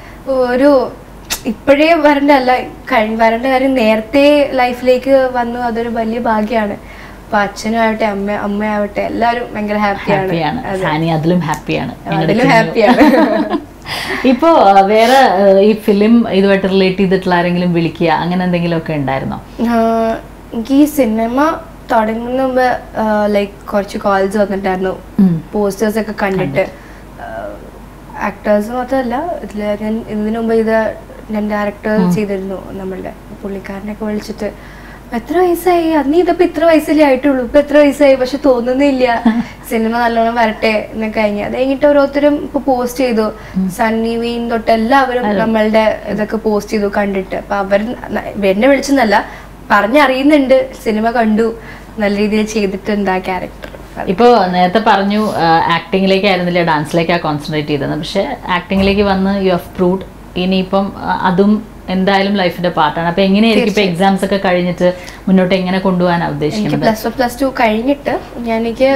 ഒരു ഇപ്പോഴേ വരണ്ട അല്ല കഴി വരേണ്ട കാര്യം നേരത്തെ ലൈഫിലേക്ക് വന്നു അതൊരു വലിയ ഭാഗ്യമാണ് അപ്പൊ അച്ഛനാവട്ടെ അമ്മ അമ്മയാവട്ടെ എല്ലാവരും ഭയങ്കര ഹാപ്പിയാണ് ഹാപ്പിയാണ് സാനി അതിലും ഹാപ്പിയാണ് അതിലും ഹാപ്പിയാണ് ഇപ്പോ ആ, വേറെ ആ, ഈ ഫിലിം ഇതുമായിട്ട് റിലേറ്റ് ചെയ്തിട്ടുള്ള ആരെങ്കിലും വിളിക്കുക അങ്ങനെ എന്തെങ്കിലും ഒക്കെ ഉണ്ടായിരുന്നോ ആഹ് എനിക്ക് ഈ സിനിമ തുടങ്ങുന്ന മുമ്പ് ലൈക്ക് കുറച്ച് കോൾസ് വന്നിട്ടായിരുന്നു ഉം. പോസ്റ്റേഴ്സ് ഒക്കെ കണ്ടിട്ട് ആക്ടേഴ്സ് മാത്രമല്ല ഇതിൽ ഞാൻ ഇതിനു മുമ്പ് ഇത് ഞാൻ ഡയറക്ടർ ചെയ്തിരുന്നു നമ്മളുടെ പുള്ളിക്കാരനൊക്കെ വിളിച്ചിട്ട് എത്ര വയസ്സായി അന്ന് ഇതിപ്പോ ഇത്ര വയസ്സല്ലേ ആയിട്ടുള്ളൂ ഇപ്പൊ എത്ര വയസ്സായി പക്ഷെ തോന്നുന്നില്ല സിനിമ നല്ലോണം വരട്ടെ എന്നൊക്കെ കഴിഞ്ഞ് അത് കഴിഞ്ഞിട്ട് ഓരോരുത്തരും ഇപ്പൊ പോസ്റ്റ് ചെയ്തു സണ്ണി വീൻ തൊട്ട് എല്ലാവരും നമ്മളുടെ ഇതൊക്കെ പോസ്റ്റ് ചെയ്തു കണ്ടിട്ട് അപ്പൊ അവർ എന്നെ വിളിച്ചെന്നല്ല പറഞ്ഞറിയുന്നുണ്ട് സിനിമ കണ്ടു നല്ല രീതിയിൽ ചെയ്തിട്ടുണ്ട് ആ ക്യാരക്ടർ ഇപ്പോൾ നേരത്തെ പറഞ്ഞു ആക്ടിങ്ങിലേക്ക് ആയിരുന്നില്ല ഡാൻസിലേക്കാണ് കോൺസെൻട്രേറ്റ് ചെയ്തത് പക്ഷെ ആക്ടിങ്ങിലേക്ക് വന്ന് യു ഹവ് പ്രൂവ്ഡ് ഇനിയിപ്പം ആ, അതും എന്തായാലും ലൈഫിന്റെ പാർട്ടാണ് അപ്പൊ എങ്ങനെയായിരിക്കും ഇപ്പൊ എക്സാംസ് ഒക്കെ കഴിഞ്ഞിട്ട് മുന്നോട്ട് എങ്ങനെ കൊണ്ടുപോകാനാണ് എനിക്ക് ഉദ്ദേശിക്കുന്നത് പ്ലസ് വൺ പ്ലസ് ടു കഴിഞ്ഞിട്ട് ഞാൻ എനിക്ക്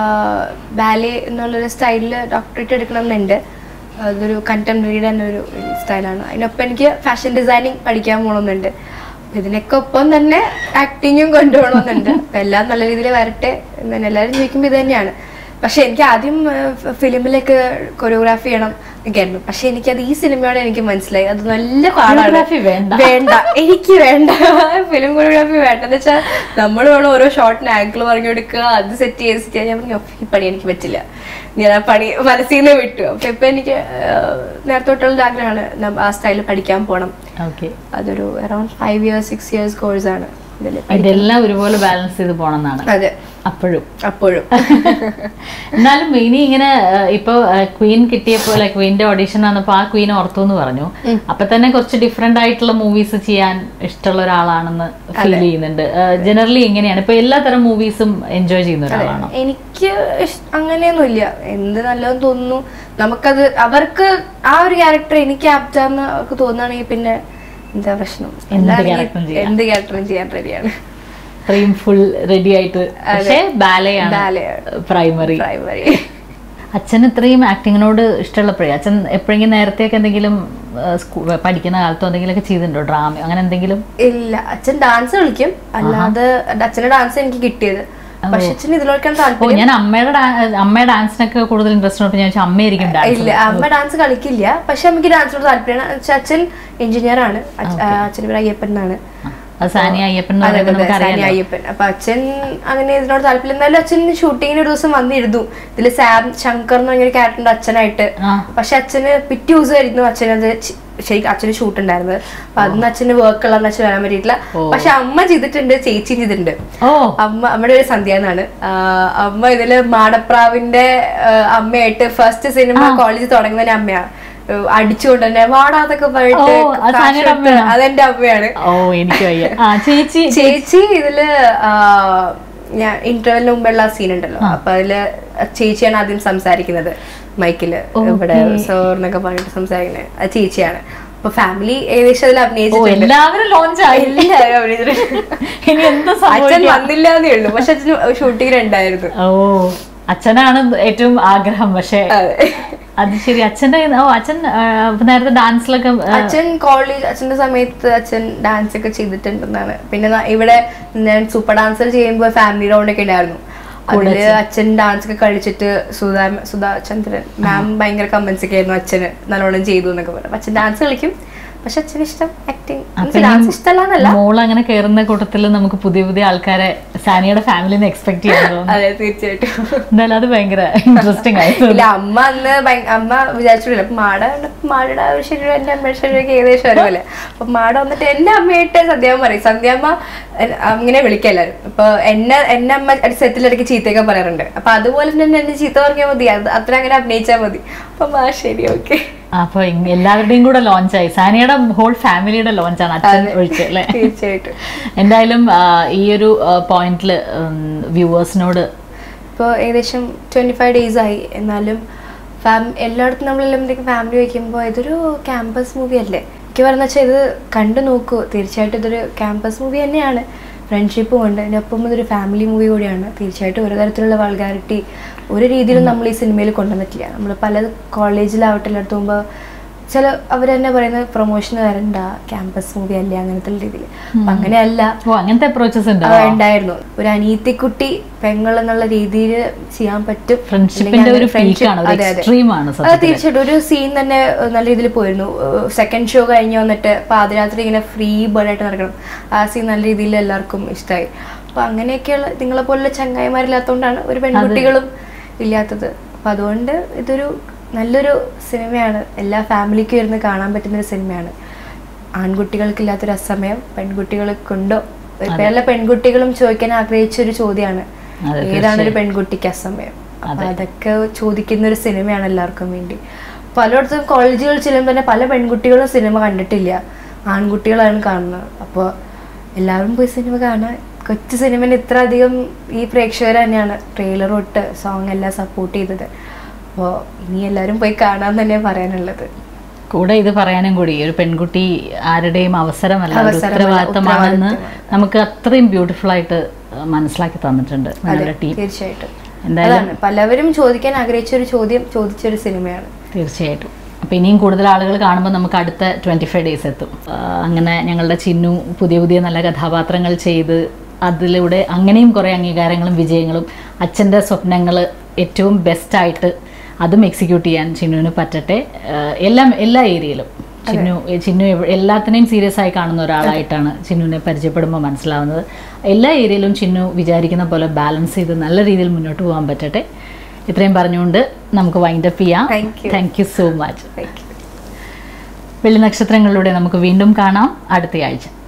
ബാലെ എന്നുള്ളൊരു സ്റ്റൈലിൽ ഡോക്ടറേറ്റ് എടുക്കണം എന്നുണ്ട് അതൊരു കണ്ടംപററിയുടെ തന്നെ ഒരു സ്റ്റൈലാണ് അതിനൊപ്പം എനിക്ക് ഫാഷൻ ഡിസൈനിങ് പഠിക്കാൻ പോകണമെന്നുണ്ട് ഇതിനൊക്കെ ഒപ്പം തന്നെ ആക്ടിങ്ങും കൊണ്ടുപോകണമെന്നുണ്ട് അപ്പൊ എല്ലാം നല്ല രീതിയിൽ വരട്ടെ എന്ന് തന്നെ എല്ലാവരും ചോദിക്കുമ്പോൾ ഇത് തന്നെയാണ് പക്ഷെ എനിക്ക് ആദ്യം ഫിലിമിലേക്ക് കൊറിയോഗ്രാഫി ചെയ്യണം എന്നൊക്കെയായിരുന്നു പക്ഷെ എനിക്കത് ഈ സിനിമയോടെ എനിക്ക് മനസ്സിലായി അത് നല്ല പാടാണ് Choreography വേണ്ട. വേണ്ട എനിക്ക് വേണ്ട ഫിലിം കൊറിയോഗ്രാഫി വേണ്ട എന്ന് വെച്ചാൽ നമ്മൾ വേണം ഓരോ ഷോട്ടിന് ആംഗിൾ പറഞ്ഞു കൊടുക്കുക അത് സെറ്റ് ചെയ്ത് സെറ്റ് ചെയ്യാൻ ഞാൻ പറഞ്ഞു "ഓ, ഈ പണി എനിക്ക് പറ്റില്ല ഞാൻ ആ പണി മനസ്സിൽ നിന്ന് വിട്ടു അപ്പൊ ഇപ്പൊ എനിക്ക് നേരത്തെ തൊട്ടുള്ള ആഗ്രഹമാണ് നം- ആ സ്റ്റൈലിൽ പഠിക്കാൻ പോകണം ഓക്കെ അതൊരു around five years six years കോഴ്സാണ് ഇതിൽ ഇതെല്ലാം ഒരുപോലെ ബാലൻസ് ചെയ്ത് പോകണം എന്നാണ് അതെ അപ്പോഴും അപ്പോഴും എന്നാലും ഇനി ഇങ്ങനെ ആ, ഇപ്പൊ ക്വീൻ കിട്ടിയപ്പോ ലൈക് ക്വീന്റെ ഓഡിഷൻ വന്നപ്പോ ആ ക്വീൻ ഓർത്തു എന്ന് പറഞ്ഞു അപ്പൊ തന്നെ കുറച്ച് ഡിഫറെന്റ് ആയിട്ടുള്ള മൂവീസ് ചെയ്യാൻ ഇഷ്ടമുള്ള ഒരാളാണെന്ന് ഫീൽ ചെയ്യുന്നുണ്ട് ജനറലി എങ്ങനെയാണ് ഇപ്പൊ എല്ലാ തരം മൂവീസും എൻജോയ് ചെയ്യുന്ന ഒരാളാണോ എനിക്ക് ഇഷ്- അങ്ങനെയൊന്നുമില്ല എന്ത് നല്ലതെന്ന് തോന്നുന്നു നമുക്കത് അവർക്ക് ആ ഒരു ക്യാരക്ടർ എനിക്ക് ആപ്റ്റാന്ന് അവർക്ക് തോന്നുകയാണെങ്കിൽ പിന്നെ എന്താ പ്രശ്നം എന്ത് അല്ലാതെ character ഉം ചെയ്യാം. എന്ത് ക്യാരക്ടറും ചെയ്യാൻ റെഡിയാണ് അത്രയും ഫുൾ റെഡി ആയിട്ട് പക്ഷേ ബാലയാണ് ബാലയാണ്. പ്രൈമറി പ്രൈമറി അച്ഛൻ ഇത്രയും ആക്ടിങ്ങിനോട് ഇഷ്ടമുള്ളപ്പോഴേ അച്ഛൻ എപ്പോഴെങ്കിലും നേരത്തെയൊക്കെ എന്തെങ്കിലും ആ, സ്കൂ- പഠിക്കുന്ന കാലത്തോ എന്തെങ്കിലുമൊക്കെ ചെയ്തിട്ടുണ്ടോ ഡ്രാമ അങ്ങനെ എന്തെങ്കിലും ഇല്ല അച്ഛൻ ഡാൻസ് കളിക്കും അല്ലാതെ അച്ഛന്റെ ഡാൻസ് എനിക്ക് കിട്ടിയത് പക്ഷെ അച്ഛൻ ഇതിലോട്ടാണ് ഓ താല്പര്യം ഞാൻ അമ്മയുടെ ഡാ- അമ്മയുടെ ഡാൻസിനൊക്കെ കൂടുതൽ ഇൻട്രസ്റ്റ് ഉണ്ടപ്പോൾ ഞാൻ വിചാരിച്ചു അമ്മയായിരിക്കും ഡാൻസ് ഇല്ല അമ്മ ഡാൻസ് കളിക്കില്ല പക്ഷെ അമ്മക്ക് ഡാൻസിനോട് താല്പര്യമാണ് പക്ഷെ അച്ഛൻ എഞ്ചിനീയർ ആണ് അച്ഛ- ആ, അച്ഛൻ്റെ പേര് അയ്യപ്പൻ എന്നാണ് അത് സാനി അയ്യപ്പൻ എന്ന് അതെ, പറയുമ്പോൾ അതെ, സാനി നമുക്കറിയാലോ അയ്യപ്പൻ അപ്പൊ അച്ഛൻ അങ്ങനെ ഇതിനോട് താല്പര്യം എന്നാലും അച്ഛൻ ഷൂട്ടിങ്ങിന് ഒരു ദിവസം വന്നിരുന്നു ഇതില് സാം ശങ്കർ എന്ന് പറഞ്ഞൊരു ക്യാരക്ടറിന്റെ അച്ഛനായിട്ട് ആ. പക്ഷെ അച്ഛന് പിറ്റേ ദിവസമായിരുന്നു അച്ഛനത് ചി- ശരിക്കും അച്ഛന് ഷൂട്ട് ഉണ്ടായിരുന്നത് അപ്പൊ അന്ന് അച്ഛന് വർക്ക് ഉള്ളതെന്ന് അച്ഛൻ വരാൻ പറ്റിയിട്ടില്ല പക്ഷെ അമ്മ ചെയ്തിട്ടുണ്ട് ചേച്ചിയും ചെയ്തിട്ടുണ്ട് ഓ അമ്മ അമ്മയുടെ ഒരു സന്ധ്യ എന്നാണ് ആ, അമ്മ ഇതില് മാടപ്രാവിന്റെ ആ, അമ്മയായിട്ട് ഫസ്റ്റ് സിനിമ കോളേജ് തുടങ്ങുന്നതിന് അമ്മയാ ഏഹ് അടിച്ചുകൊണ്ട് തന്നെ വാടാതൊക്കെ പറഞ്ഞിട്ട് ഓ, അത് കാശ് സാനിയുടെ കൊടുത്ത് അമ്മയാണോ? അതെന്റെ അമ്മയാണ് ഓ എനിക്ക് വയ്യ ആ ചേച്ചി ചേച്ചി ഇതില് ആ, ഞാൻ ഇന്റർവെല്ലിന് മുമ്പുള്ള സീൻ ഉണ്ടല്ലോ അപ്പൊ അതില് ചേച്ചിയാണ് ആദ്യം സംസാരിക്കുന്നത് മൈക്കില് ഇവിടെ സോർ എന്നൊക്കെ പറഞ്ഞിട്ട് സംസാരിക്കുന്നത് അത് ചേച്ചിയാണ് അപ്പൊ ഫാമിലി ഏകദേശം അതിൽ ഓ അഭിനയിച്ചിട്ടുണ്ട് എല്ലാവരും ലോഞ്ച് ആയി എല്ലാവരും അഭിനയിച്ചിട്ടുണ്ട് ഇനി എന്താ അച്ഛൻ സംഭവിക്കുക വന്നില്ല എന്നേ ഉള്ളൂ പക്ഷെ അച്ഛൻ ഷൂട്ടിങ്ങിന് ഉണ്ടായിരുന്നു ഓ അച്ഛനാണ് ഏറ്റവും ആഗ്രഹം പക്ഷെ അതെ. അത് ശരി അച്ഛന്റെ ഓ അച്ഛൻ ആ, നേരത്തെ ഡാൻസിലൊക്കെ ആ, അച്ഛൻ കോളേജ് അച്ഛന്റെ സമയത്ത് അച്ഛൻ ഡാൻസ് ഒക്കെ ചെയ്തിട്ടുണ്ടെന്നാണ് പിന്നെ ന- ഇവിടെ ഞാൻ സൂപ്പർ ഡാൻസർ ചെയ്യുമ്പോൾ ഫാമിലി റൗണ്ട് ഒക്കെ ഉണ്ടായിരുന്നു അതില് അച്ഛൻ ഡാൻസ് ഒക്കെ കഴിച്ചിട്ട് സുധാ സുധാ ചന്ദ്രൻ മാം ഭയങ്കര കമന്റ്സ് ഒക്കെ ആയിരുന്നു അച്ഛന് നല്ലോണം ചെയ്തു എന്നൊക്കെ പറഞ്ഞു അപ്പൊ അച്ഛൻ ഡാൻസ് കളിക്കും പക്ഷെ അച്ഛന് ഇഷ്ടം ആക്ടിങ് ഡാൻസ് ഇഷ്ടമല്ല മോൾ അങ്ങനെ കയറുന്ന കൂട്ടത്തിൽ നമുക്ക് പുതിയ പുതിയ ആൾക്കാരെ സാനിയുടെ ഫാമിലിന്ന് എക്സ്പെക്ട് ചെയ്യുന്നു അതെ തീർച്ചയായിട്ടും എന്തായാലും അത് ഭയങ്കര ഇൻട്രസ്റ്റിംഗ് ആയിരുന്നു ഇല്ല അമ്മ അന്ന് ഭയ- അമ്മ വിചാരിച്ചിട്ടില്ല അപ്പൊ മാട കണ്ടപ്പോ മാടയുടെ ആ ഒരു ശരീരം എന്റെ അമ്മയുടെ ശരീരമൊക്കെ ഏകദേശം ഒരുപോലെ അപ്പൊ മാട വന്നിട്ട് എന്റെ അമ്മയായിട്ട് സന്ധ്യാമ്മ പറയും സന്ധ്യാമ്മ എ- അങ്ങനെ വിളിക്കാം എല്ലാവരും അപ്പൊ എന്നെ എന്നെ അമ്മ സെറ്റിലിടയ്ക്ക് ചീത്തയൊക്കെ പറയാറുണ്ട് അപ്പൊ അതുപോലെ തന്നെ എന്നെ ചീത്ത പറഞ്ഞാൽ മതി അത് അത്ര അങ്ങനെ അഭിനയിച്ചാൽ മതി അപ്പൊ ആ ശരി ഓക്കെ അപ്പൊ ഇങ് എല്ലാവരുടെയും കൂടെ ലോഞ്ച് ആയി സാനിയുടെ ഹോൾ ഫാമിലിയുടെ ലോഞ്ചാണ് അച്ഛൻ ഒഴിച്ച് അല്ലേ തീർച്ചയായിട്ടും എന്തായാലും ആ, ഈ ഒരു പോയിന്റിൽ വ്യൂവേഴ്സിനോട് ഇപ്പോൾ ഏകദേശം ട്വൻറ്റി ഫൈവ് ഡേയ്സ് ആയി എന്നാലും ഫാം എല്ലായിടത്തും നമ്മളെല്ലാം ഫാമിലി വയ്ക്കുമ്പോൾ ഇതൊരു ക്യാമ്പസ് മൂവി അല്ലേ എനിക്ക് പറഞ്ഞ വെച്ചാൽ ഇത് കണ്ടു നോക്കൂ തീർച്ചയായിട്ടും ഇതൊരു ക്യാമ്പസ് മൂവി തന്നെയാണ് ഫ്രണ്ട്ഷിപ്പും ഉണ്ട് അതിനൊപ്പം ഇതൊരു ഫാമിലി മൂവി കൂടിയാണ് തീർച്ചയായിട്ടും ഒരു തരത്തിലുള്ള വൾഗാരിറ്റി ഒരു രീതിയിലും നമ്മൾ ഈ സിനിമയിൽ കൊണ്ടുവന്നിട്ടില്ല നമ്മൾ പല കോളേജിലാവട്ടെ എല്ലായിടത്തും പോകുമ്പോൾ ചില അവർ തന്നെ പറയുന്നത് പ്രൊമോഷന് വരണ്ട ക്യാമ്പസ് മൂവി അല്ലേ അങ്ങനത്തെ രീതിയിൽ അപ്പൊ അങ്ങനെയല്ല ഓ അങ്ങനത്തെ അപ്രോച്ചസ് ഉണ്ട് ആ, ഉണ്ടായിരുന്നു ഒരു അനീത്തിക്കുട്ടി പെങ്ങൾ എന്നുള്ള രീതിയിൽ ചെയ്യാൻ പറ്റും ഫ്രണ്ട്ഷിപ്പിന്റെ അല്ലെങ്കിൽ ഒരു അങ്ങനെ friendship- പീക്കാണ് ഒരു അതെ, അതെ. എക്സ്ട്രീം ആണ് അത് സത്യത്തിൽ തീർച്ചയായിട്ടും ഒരു സീൻ തന്നെ ഏഹ്, നല്ല രീതിയിൽ പോയിരുന്നു സെക്കൻഡ് ഷോ കഴിഞ്ഞ് വന്നിട്ട് പാതിരാത്രി ഇങ്ങനെ ഫ്രീ ബേർഡ് ആയിട്ട് നടക്കണം ആ സീൻ നല്ല രീതിയിൽ എല്ലാവർക്കും ഇഷ്ടമായി അപ്പൊ അങ്ങനെയൊക്കെയുള്ള നിങ്ങളെ പോലുള്ള ചങ്ങായിമാരില്ലാത്തതുകൊണ്ടാണ് ഒരു പെൺകുട്ടികളും ഇല്ലാത്തത് അപ്പൊ അതുകൊണ്ട് ഇതൊരു നല്ലൊരു സിനിമയാണ് എല്ലാ ഫാമിലിക്കും ഇരുന്ന് കാണാൻ പറ്റുന്ന ഒരു സിനിമയാണ് ആൺകുട്ടികൾക്കില്ലാത്തൊരു അസമയം പെൺകുട്ടികൾക്കുണ്ടോ ഇപ്പൊ എല്ലാ പെൺകുട്ടികളും ചോദിക്കാൻ ആഗ്രഹിച്ച ഒരു ചോദ്യമാണ് അതെ, ഏതാണ് ഒരു പെൺകുട്ടിക്ക് അസമയം അപ്പൊ അതൊക്കെ ചോദിക്കുന്ന ഒരു സിനിമയാണ് എല്ലാവർക്കും വേണ്ടി പലയിടത്തും കോളേജുകൾ ചെല്ലുമ്പോൾ തന്നെ പല പെൺകുട്ടികളും സിനിമ കണ്ടിട്ടില്ല ആൺകുട്ടികളാണ് കാണുന്നത് അപ്പോൾ എല്ലാവരും പോയി സിനിമ കാണാൻ കൊച്ചു സിനിമന് ഇത്ര അധികം ഈ പ്രേക്ഷകർ തന്നെയാണ് ട്രെയിലർ തൊട്ട് സോങ് എല്ലാം സപ്പോർട്ട് ചെയ്തത് അപ്പോൾ ഇനി എല്ലാവരും പോയി കാണാൻ തന്നെയാണ് പറയാനുള്ളത് കൂടെ ഇത് പറയാനും കൂടി ഒരു പെൺകുട്ടി ആരുടെയും അവസരമല്ല ഒരു അവസരമല്ല, ഉത്തരവാദിത്തമാണെന്ന് ഉത്തരവാദിത്തമാണ്. നമുക്ക് അത്രയും ബ്യൂട്ടിഫുൾ ആയിട്ട് മനസ്സിലാക്കി തന്നിട്ടുണ്ട് അതെ നിങ്ങളുടെ ടീം തീർച്ചയായിട്ടും എന്തായാലും അതാണ് പലവരും ചോദിക്കാൻ ആഗ്രഹിച്ച ഒരു ചോദ്യം ചോദിച്ചൊരു സിനിമയാണ് തീർച്ചയായിട്ടും അപ്പോൾ ഇനിയും കൂടുതൽ ആളുകൾ കാണുമ്പോൾ നമുക്ക് അടുത്ത ട്വൻറ്റി ഫൈവ് ഡേയ്സ് എത്തും ആ, അങ്ങനെ ഞങ്ങളുടെ ചിന്നു പുതിയ പുതിയ നല്ല കഥാപാത്രങ്ങൾ ചെയ്ത് അതിലൂടെ അങ്ങനെയും കുറേ അംഗീകാരങ്ങളും വിജയങ്ങളും അച്ഛൻ്റെ സ്വപ്നങ്ങൾ ഏറ്റവും ബെസ്റ്റായിട്ട് അതും എക്സിക്യൂട്ട് ചെയ്യാൻ ചിന്നുവിന് പറ്റട്ടെ ആ, എല്ലാം എല്ലാ ഏരിയയിലും ചിന്നു ചിന്നു എവ- എല്ലാത്തിനെയും സീരിയസ് ആയി കാണുന്ന ഒരാളായിട്ടാണ് ചിന്നുവിനെ പരിചയപ്പെടുമ്പോൾ മനസ്സിലാവുന്നത് എല്ലാ ഏരിയയിലും ചിന്നു വിചാരിക്കുന്ന പോലെ ബാലൻസ് ചെയ്ത് നല്ല രീതിയിൽ മുന്നോട്ട് പോകാൻ പറ്റട്ടെ ഇത്രയും പറഞ്ഞുകൊണ്ട് നമുക്ക് വൈൻഡപ്പ് ചെയ്യാം Thank you. Thank you so much thank you വെള്ളി നക്ഷത്രങ്ങളിലൂടെ നമുക്ക് വീണ്ടും കാണാം അടുത്തയാഴ്ച